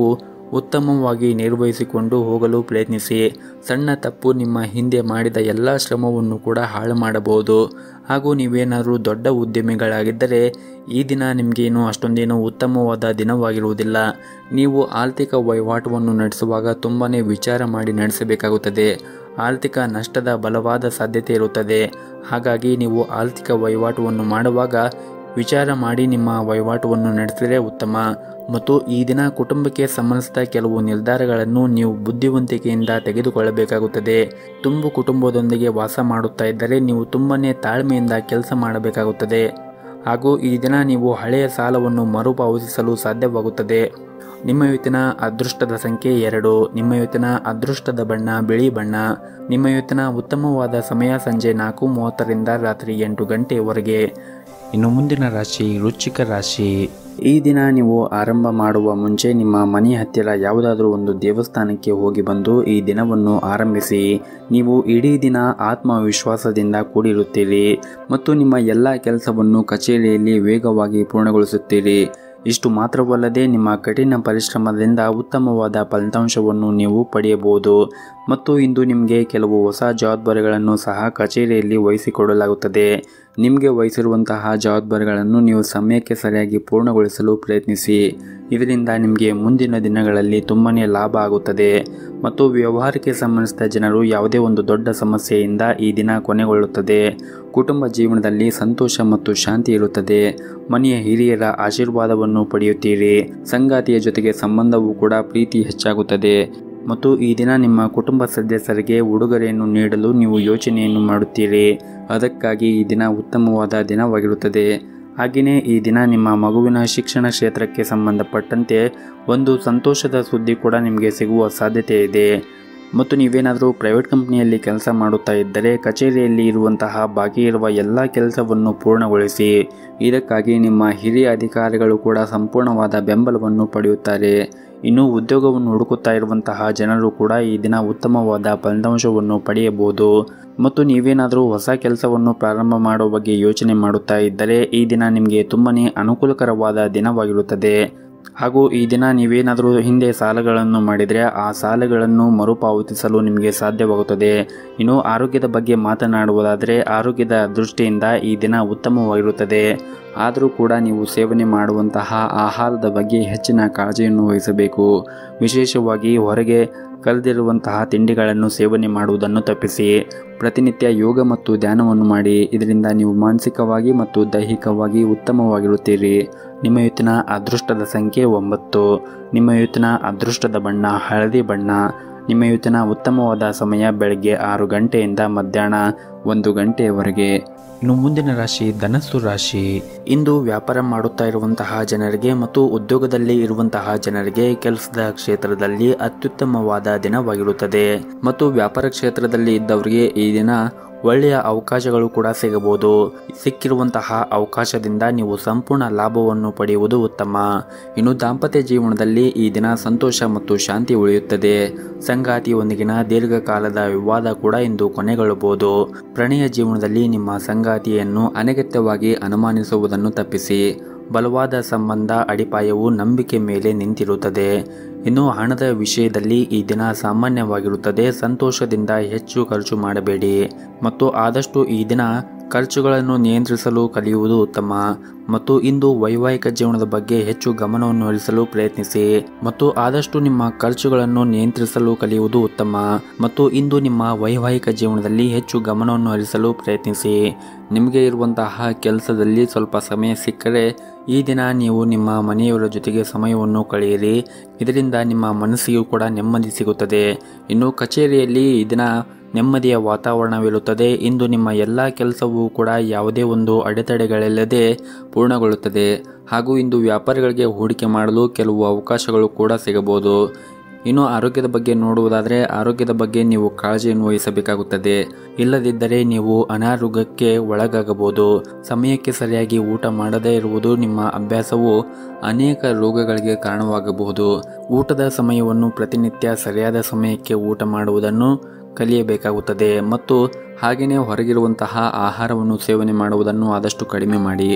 ಉತ್ತಮವಾಗಿ ನಿರ್ವಹಿಸಿಕೊಂಡು ಹೋಗಲು ಪ್ರಯತ್ನಿಸಿ ಸಣ್ಣ ತಪ್ಪು ನಿಮ್ಮ ಹಿಂದೆ ಮಾಡಿದ ಎಲ್ಲ ಶ್ರಮವನ್ನು ಕೂಡ ಹಾಳು ಮಾಡಬಹುದು ಹಾಗೂ ನೀವೇನಾದರೂ ದೊಡ್ಡ ಉದ್ಯಮಿಗಳಾಗಿದ್ದರೆ ಈ ದಿನ ನಿಮಗೇನು ಅಷ್ಟೊಂದೇನು ಉತ್ತಮವಾದ ದಿನವಾಗಿರುವುದಿಲ್ಲ ನೀವು ಆರ್ಥಿಕ ವಹಿವಾಟವನ್ನು ನಡೆಸುವಾಗ ತುಂಬಾ ವಿಚಾರ ಮಾಡಿ ನಡೆಸಬೇಕಾಗುತ್ತದೆ ಆರ್ಥಿಕ ನಷ್ಟದ ಬಲವಾದ ಸಾಧ್ಯತೆ ಇರುತ್ತದೆ ಹಾಗಾಗಿ ನೀವು ಆರ್ಥಿಕ ವಹಿವಾಟವನ್ನು ಮಾಡುವಾಗ ವಿಚಾರ ಮಾಡಿ ನಿಮ್ಮ ವಹಿವಾಟವನ್ನು ನಡೆಸಿದರೆ ಉತ್ತಮ ಮತ್ತು ಈ ದಿನ ಕುಟುಂಬಕ್ಕೆ ಸಂಬಂಧಿಸಿದ ಕೆಲವು ನಿರ್ಧಾರಗಳನ್ನು ನೀವು ಬುದ್ಧಿವಂತಿಕೆಯಿಂದ ತೆಗೆದುಕೊಳ್ಳಬೇಕಾಗುತ್ತದೆ ತುಂಬು ಕುಟುಂಬದೊಂದಿಗೆ ವಾಸ ಮಾಡುತ್ತಾ ಇದ್ದರೆ ನೀವು ತುಂಬನೇ ತಾಳ್ಮೆಯಿಂದ ಕೆಲಸ ಮಾಡಬೇಕಾಗುತ್ತದೆ ಹಾಗೂ ಈ ದಿನ ನೀವು ಹಳೆಯ ಸಾಲವನ್ನು ಮರುಪಾವತಿಸಲು ಸಾಧ್ಯವಾಗುತ್ತದೆ ನಿಮ್ಮ ಇವತ್ತಿನ ಅದೃಷ್ಟದ ಸಂಖ್ಯೆ ಎರಡು ನಿಮ್ಮ ಇವತ್ತಿನ ಅದೃಷ್ಟದ ಬಣ್ಣ ಬಿಳಿ ಬಣ್ಣ ನಿಮ್ಮ ಇವತ್ತಿನ ಉತ್ತಮವಾದ ಸಮಯ ಸಂಜೆ ನಾಲ್ಕು ಮೂವತ್ತರಿಂದ ರಾತ್ರಿ ಎಂಟು ಗಂಟೆಯವರೆಗೆ ಇನ್ನು ಮುಂದಿನ ರಾಶಿ ವೃಶ್ಚಿಕ ರಾಶಿ ಈ ದಿನ ನೀವು ಆರಂಭ ಮಾಡುವ ಮುಂಚೆ ನಿಮ್ಮ ಮನೆ ಹತ್ತಿರ ಯಾವುದಾದ್ರೂ ಒಂದು ದೇವಸ್ಥಾನಕ್ಕೆ ಹೋಗಿ ಬಂದು ಈ ದಿನವನ್ನು ಆರಂಭಿಸಿ ನೀವು ಇಡೀ ದಿನ ಆತ್ಮವಿಶ್ವಾಸದಿಂದ ಕೂಡಿರುತ್ತೀರಿ ಮತ್ತು ನಿಮ್ಮ ಎಲ್ಲ ಕೆಲಸವನ್ನು ಕಚೇರಿಯಲ್ಲಿ ವೇಗವಾಗಿ ಪೂರ್ಣಗೊಳಿಸುತ್ತೀರಿ ಇಷ್ಟು ಮಾತ್ರವಲ್ಲದೆ ನಿಮ್ಮ ಕಠಿಣ ಪರಿಶ್ರಮದಿಂದ ಉತ್ತಮವಾದ ಫಲಿತಾಂಶವನ್ನು ನೀವು ಪಡೆಯಬಹುದು ಮತ್ತು ಇಂದು ನಿಮಗೆ ಕೆಲವು ಹೊಸ ಜವಾಬ್ದಾರಿಗಳನ್ನು ಸಹ ಕಚೇರಿಯಲ್ಲಿ ವಹಿಸಿಕೊಡಲಾಗುತ್ತದೆ ನಿಮಗೆ ವಹಿಸಿರುವಂತಹ ಜವಾಬ್ದಾರಿಗಳನ್ನು ನೀವು ಸಮಯಕ್ಕೆ ಸರಿಯಾಗಿ ಪೂರ್ಣಗೊಳಿಸಲು ಪ್ರಯತ್ನಿಸಿ ಇದರಿಂದ ನಿಮಗೆ ಮುಂದಿನ ದಿನಗಳಲ್ಲಿ ತುಂಬಾ ಲಾಭ ಆಗುತ್ತದೆ ಮತ್ತು ವ್ಯವಹಾರಕ್ಕೆ ಸಂಬಂಧಿಸಿದ ಜನರು ಯಾವುದೇ ಒಂದು ದೊಡ್ಡ ಸಮಸ್ಯೆಯಿಂದ ಈ ದಿನ ಕೊನೆಗೊಳ್ಳುತ್ತದೆ ಕುಟುಂಬ ಜೀವನದಲ್ಲಿ ಸಂತೋಷ ಮತ್ತು ಶಾಂತಿ ಇರುತ್ತದೆ ಮನೆಯ ಹಿರಿಯರ ಆಶೀರ್ವಾದವನ್ನು ಪಡೆಯುತ್ತೀರಿ ಸಂಗಾತಿಯ ಜೊತೆಗೆ ಸಂಬಂಧವೂ ಕೂಡ ಪ್ರೀತಿ ಹೆಚ್ಚಾಗುತ್ತದೆ ಮತ್ತು ಈ ದಿನ ನಿಮ್ಮ ಕುಟುಂಬ ಸದಸ್ಯರಿಗೆ ಉಡುಗೊರೆಯನ್ನು ನೀಡಲು ನೀವು ಯೋಚನೆಯನ್ನು ಮಾಡುತ್ತೀರಿ ಅದಕ್ಕಾಗಿ ಈ ದಿನ ಉತ್ತಮವಾದ ದಿನವಾಗಿರುತ್ತದೆ ಹಾಗೆಯೇ ಈ ದಿನ ನಿಮ್ಮ ಮಗುವಿನ ಶಿಕ್ಷಣ ಕ್ಷೇತ್ರಕ್ಕೆ ಸಂಬಂಧಪಟ್ಟಂತೆ ಒಂದು ಸಂತೋಷದ ಸುದ್ದಿ ಕೂಡ ನಿಮಗೆ ಸಿಗುವ ಸಾಧ್ಯತೆ ಇದೆ ಮತ್ತು ನೀವೇನಾದರೂ ಪ್ರೈವೇಟ್ ಕಂಪ್ನಿಯಲ್ಲಿ ಕೆಲಸ ಮಾಡುತ್ತಾ ಇದ್ದರೆ ಕಚೇರಿಯಲ್ಲಿ ಇರುವಂತಹ ಬಾಕಿ ಇರುವ ಎಲ್ಲ ಕೆಲಸವನ್ನು ಪೂರ್ಣಗೊಳಿಸಿ ಇದಕ್ಕಾಗಿ ನಿಮ್ಮ ಹಿರಿಯ ಅಧಿಕಾರಿಗಳು ಕೂಡ ಸಂಪೂರ್ಣವಾದ ಬೆಂಬಲವನ್ನು ಪಡೆಯುತ್ತಾರೆ ಇನ್ನು ಉದ್ಯೋಗವನ್ನು ಹುಡುಕುತ್ತಾ ಇರುವಂತಹ ಜನರು ಕೂಡ ಈ ದಿನ ಉತ್ತಮವಾದ ಫಲಿತಾಂಶವನ್ನು ಪಡೆಯಬಹುದು ಮತ್ತು ನೀವೇನಾದರೂ ಹೊಸ ಕೆಲಸವನ್ನು ಪ್ರಾರಂಭ ಮಾಡುವ ಬಗ್ಗೆ ಯೋಚನೆ ಮಾಡುತ್ತಾ ಇದ್ದರೆ ಈ ದಿನ ನಿಮಗೆ ತುಂಬನೇ ಅನುಕೂಲಕರವಾದ ದಿನವಾಗಿರುತ್ತದೆ ಹಾಗೂ ಈ ದಿನ ನೀವೇನಾದರೂ ಹಿಂದೆ ಸಾಲಗಳನ್ನು ಮಾಡಿದರೆ ಆ ಸಾಲಗಳನ್ನು ಮರುಪಾವತಿಸಲು ನಿಮಗೆ ಸಾಧ್ಯವಾಗುತ್ತದೆ ಇನ್ನು ಆರೋಗ್ಯದ ಬಗ್ಗೆ ಮಾತನಾಡುವುದಾದರೆ ಆರೋಗ್ಯದ ದೃಷ್ಟಿಯಿಂದ ಈ ದಿನ ಉತ್ತಮವಾಗಿರುತ್ತದೆ ಆದರೂ ಕೂಡ ನೀವು ಸೇವನೆ ಮಾಡುವಂತಹ ಆಹಾರದ ಬಗ್ಗೆ ಹೆಚ್ಚಿನ ಕಾಳಜಿಯನ್ನು ವಹಿಸಬೇಕು ವಿಶೇಷವಾಗಿ ಹೊರಗೆ ಕರೆದಿರುವಂತಹ ತಿಂಡಿಗಳನ್ನು ಸೇವನೆ ಮಾಡುವುದನ್ನು ತಪ್ಪಿಸಿ ಪ್ರತಿನಿತ್ಯ ಯೋಗ ಮತ್ತು ಧ್ಯಾನವನ್ನು ಮಾಡಿ ಇದರಿಂದ ನೀವು ಮಾನಸಿಕವಾಗಿ ಮತ್ತು ದೈಹಿಕವಾಗಿ ಉತ್ತಮವಾಗಿರುತ್ತೀರಿ ನಿಮ್ಮ ಇವತ್ತಿನ ಅದೃಷ್ಟದ ಸಂಖ್ಯೆ ಒಂಬತ್ತು ನಿಮ್ಮ ಇವತ್ತಿನ ಅದೃಷ್ಟದ ಬಣ್ಣ ಹಳದಿ ಬಣ್ಣ ನಿಮ್ಮ ಇವತ್ತಿನ ಉತ್ತಮವಾದ ಸಮಯ ಬೆಳಗ್ಗೆ ಆರು ಗಂಟೆಯಿಂದ ಮಧ್ಯಾಹ್ನ ಒಂದು ಗಂಟೆಯವರೆಗೆ ಇನ್ನು ಮುಂದಿನ ರಾಶಿ ಧನಸ್ಸು ರಾಶಿ ಇಂದು ವ್ಯಾಪಾರ ಮಾಡುತ್ತಾ ಇರುವಂತಹ ಜನರಿಗೆ ಮತ್ತು ಉದ್ಯೋಗದಲ್ಲಿ ಇರುವಂತಹ ಜನರಿಗೆ ಕೆಲಸದ ಕ್ಷೇತ್ರದಲ್ಲಿ ಅತ್ಯುತ್ತಮವಾದ ದಿನವಾಗಿರುತ್ತದೆ ಮತ್ತು ವ್ಯಾಪಾರ ಕ್ಷೇತ್ರದಲ್ಲಿ ಇದ್ದವರಿಗೆ ಈ ದಿನ ಒಳ್ಳೆಯ ಅವಕಾಶಗಳು ಕೂಡ ಸಿಗಬಹುದು ಸಿಕ್ಕಿರುವಂತಹ ಅವಕಾಶದಿಂದ ನೀವು ಸಂಪೂರ್ಣ ಲಾಭವನ್ನು ಪಡೆಯುವುದು ಉತ್ತಮ ಇನ್ನು ದಾಂಪತ್ಯ ಜೀವನದಲ್ಲಿ ಈ ದಿನ ಸಂತೋಷ ಮತ್ತು ಶಾಂತಿ ಉಳಿಯುತ್ತದೆ ಸಂಗಾತಿಯೊಂದಿಗಿನ ದೀರ್ಘಕಾಲದ ವಿವಾದ ಕೂಡ ಇಂದು ಕೊನೆಗೊಳ್ಳಬಹುದು ಪ್ರಣಯ ಜೀವನದಲ್ಲಿ ನಿಮ್ಮ ಸಂಗಾತಿಯನ್ನು ಅನಗತ್ಯವಾಗಿ ಅನುಮಾನಿಸುವುದನ್ನು ತಪ್ಪಿಸಿ ಬಲವಾದ ಸಂಬಂಧ ಅಡಿಪಾಯವು ನಂಬಿಕೆ ಮೇಲೆ ನಿಂತಿರುತ್ತದೆ ಇನ್ನು ಹಣದ ವಿಷಯದಲ್ಲಿ ಈ ದಿನ ಸಾಮಾನ್ಯವಾಗಿರುತ್ತದೆ ಸಂತೋಷದಿಂದ ಹೆಚ್ಚು ಖರ್ಚು ಮಾಡಬೇಡಿ ಮತ್ತು ಆದಷ್ಟು ಈ ದಿನ ಖರ್ಚುಗಳನ್ನು ನಿಯಂತ್ರಿಸಲು ಕಲಿಯುವುದು ಉತ್ತಮ ಮತ್ತು ಇಂದು ವೈವಾಹಿಕ ಜೀವನದ ಬಗ್ಗೆ ಹೆಚ್ಚು ಗಮನವನ್ನು ಹರಿಸಲು ಪ್ರಯತ್ನಿಸಿ ಮತ್ತು ಆದಷ್ಟು ನಿಮ್ಮ ಖರ್ಚುಗಳನ್ನು ನಿಯಂತ್ರಿಸಲು ಕಲಿಯುವುದು ಉತ್ತಮ ಮತ್ತು ಇಂದು ನಿಮ್ಮ ವೈವಾಹಿಕ ಜೀವನದಲ್ಲಿ ಹೆಚ್ಚು ಗಮನವನ್ನು ಹರಿಸಲು ಪ್ರಯತ್ನಿಸಿ ನಿಮಗೆ ಇರುವಂತಹ ಕೆಲಸದಲ್ಲಿ ಸ್ವಲ್ಪ ಸಮಯ ಸಿಕ್ಕರೆ ಈ ದಿನ ನೀವು ನಿಮ್ಮ ಮನೆಯವರ ಜೊತೆಗೆ ಸಮಯವನ್ನು ಕಳೆಯಿರಿ ಇದರಿಂದ ನಿಮ್ಮ ಮನಸ್ಸಿಗೂ ಕೂಡ ನೆಮ್ಮದಿ ಸಿಗುತ್ತದೆ ಇನ್ನು ಕಚೇರಿಯಲ್ಲಿ ಈ ದಿನ ನೆಮ್ಮದಿಯ ವಾತಾವರಣವಿರುತ್ತದೆ ಇಂದು ನಿಮ್ಮ ಎಲ್ಲ ಕೆಲಸವೂ ಕೂಡ ಯಾವುದೇ ಒಂದು ಅಡೆತಡೆಗಳಿಲ್ಲದೆ ಪೂರ್ಣಗೊಳ್ಳುತ್ತದೆ ಹಾಗೂ ಇಂದು ವ್ಯಾಪಾರಿಗಳಿಗೆ ಹೂಡಿಕೆ ಮಾಡಲು ಕೆಲವು ಅವಕಾಶಗಳು ಕೂಡ ಸಿಗಬಹುದು ಇನ್ನು ಆರೋಗ್ಯದ ಬಗ್ಗೆ ನೋಡುವುದಾದರೆ ಆರೋಗ್ಯದ ಬಗ್ಗೆ ನೀವು ಕಾಳಜಿಯನ್ನು ವಹಿಸಬೇಕಾಗುತ್ತದೆ ಇಲ್ಲದಿದ್ದರೆ ನೀವು ಅನಾರೋಗ್ಯಕ್ಕೆ ಒಳಗಾಗಬಹುದು ಸಮಯಕ್ಕೆ ಸರಿಯಾಗಿ ಊಟ ಮಾಡದೇ ಇರುವುದು ನಿಮ್ಮ ಅಭ್ಯಾಸವು ಅನೇಕ ರೋಗಗಳಿಗೆ ಕಾರಣವಾಗಬಹುದು ಊಟದ ಸಮಯವನ್ನು ಪ್ರತಿನಿತ್ಯ ಸರಿಯಾದ ಸಮಯಕ್ಕೆ ಊಟ ಮಾಡುವುದನ್ನು ಕಲಿಯಬೇಕಾಗುತ್ತದೆ ಮತ್ತು ಹಾಗೆಯೇ ಹೊರಗಿರುವಂತಹ ಆಹಾರವನ್ನು ಸೇವನೆ ಮಾಡುವುದನ್ನು ಆದಷ್ಟು ಕಡಿಮೆ ಮಾಡಿ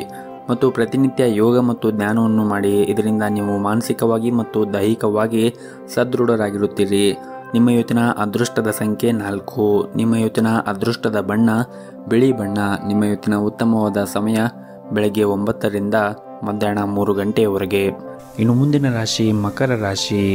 ಮತ್ತು ಪ್ರತಿನಿತ್ಯ ಯೋಗ ಮತ್ತು ಧ್ಯಾನವನ್ನು ಮಾಡಿ ಇದರಿಂದ ನೀವು ಮಾನಸಿಕವಾಗಿ ಮತ್ತು ದೈಹಿಕವಾಗಿ ಸದೃಢರಾಗಿರುತ್ತೀರಿ ನಿಮ್ಮ ಇವತ್ತಿನ ಅದೃಷ್ಟದ ಸಂಖ್ಯೆ ನಾಲ್ಕು ನಿಮ್ಮ ಇವತ್ತಿನ ಅದೃಷ್ಟದ ಬಣ್ಣ ಬಿಳಿ ಬಣ್ಣ ನಿಮ್ಮ ಇವತ್ತಿನ ಉತ್ತಮವಾದ ಸಮಯ ಬೆಳಗ್ಗೆ ಒಂಬತ್ತರಿಂದ ಮಧ್ಯಾಹ್ನ ಮೂರು ಗಂಟೆಯವರೆಗೆ ಇನ್ನು ಮುಂದಿನ ರಾಶಿ ಮಕರ ರಾಶಿ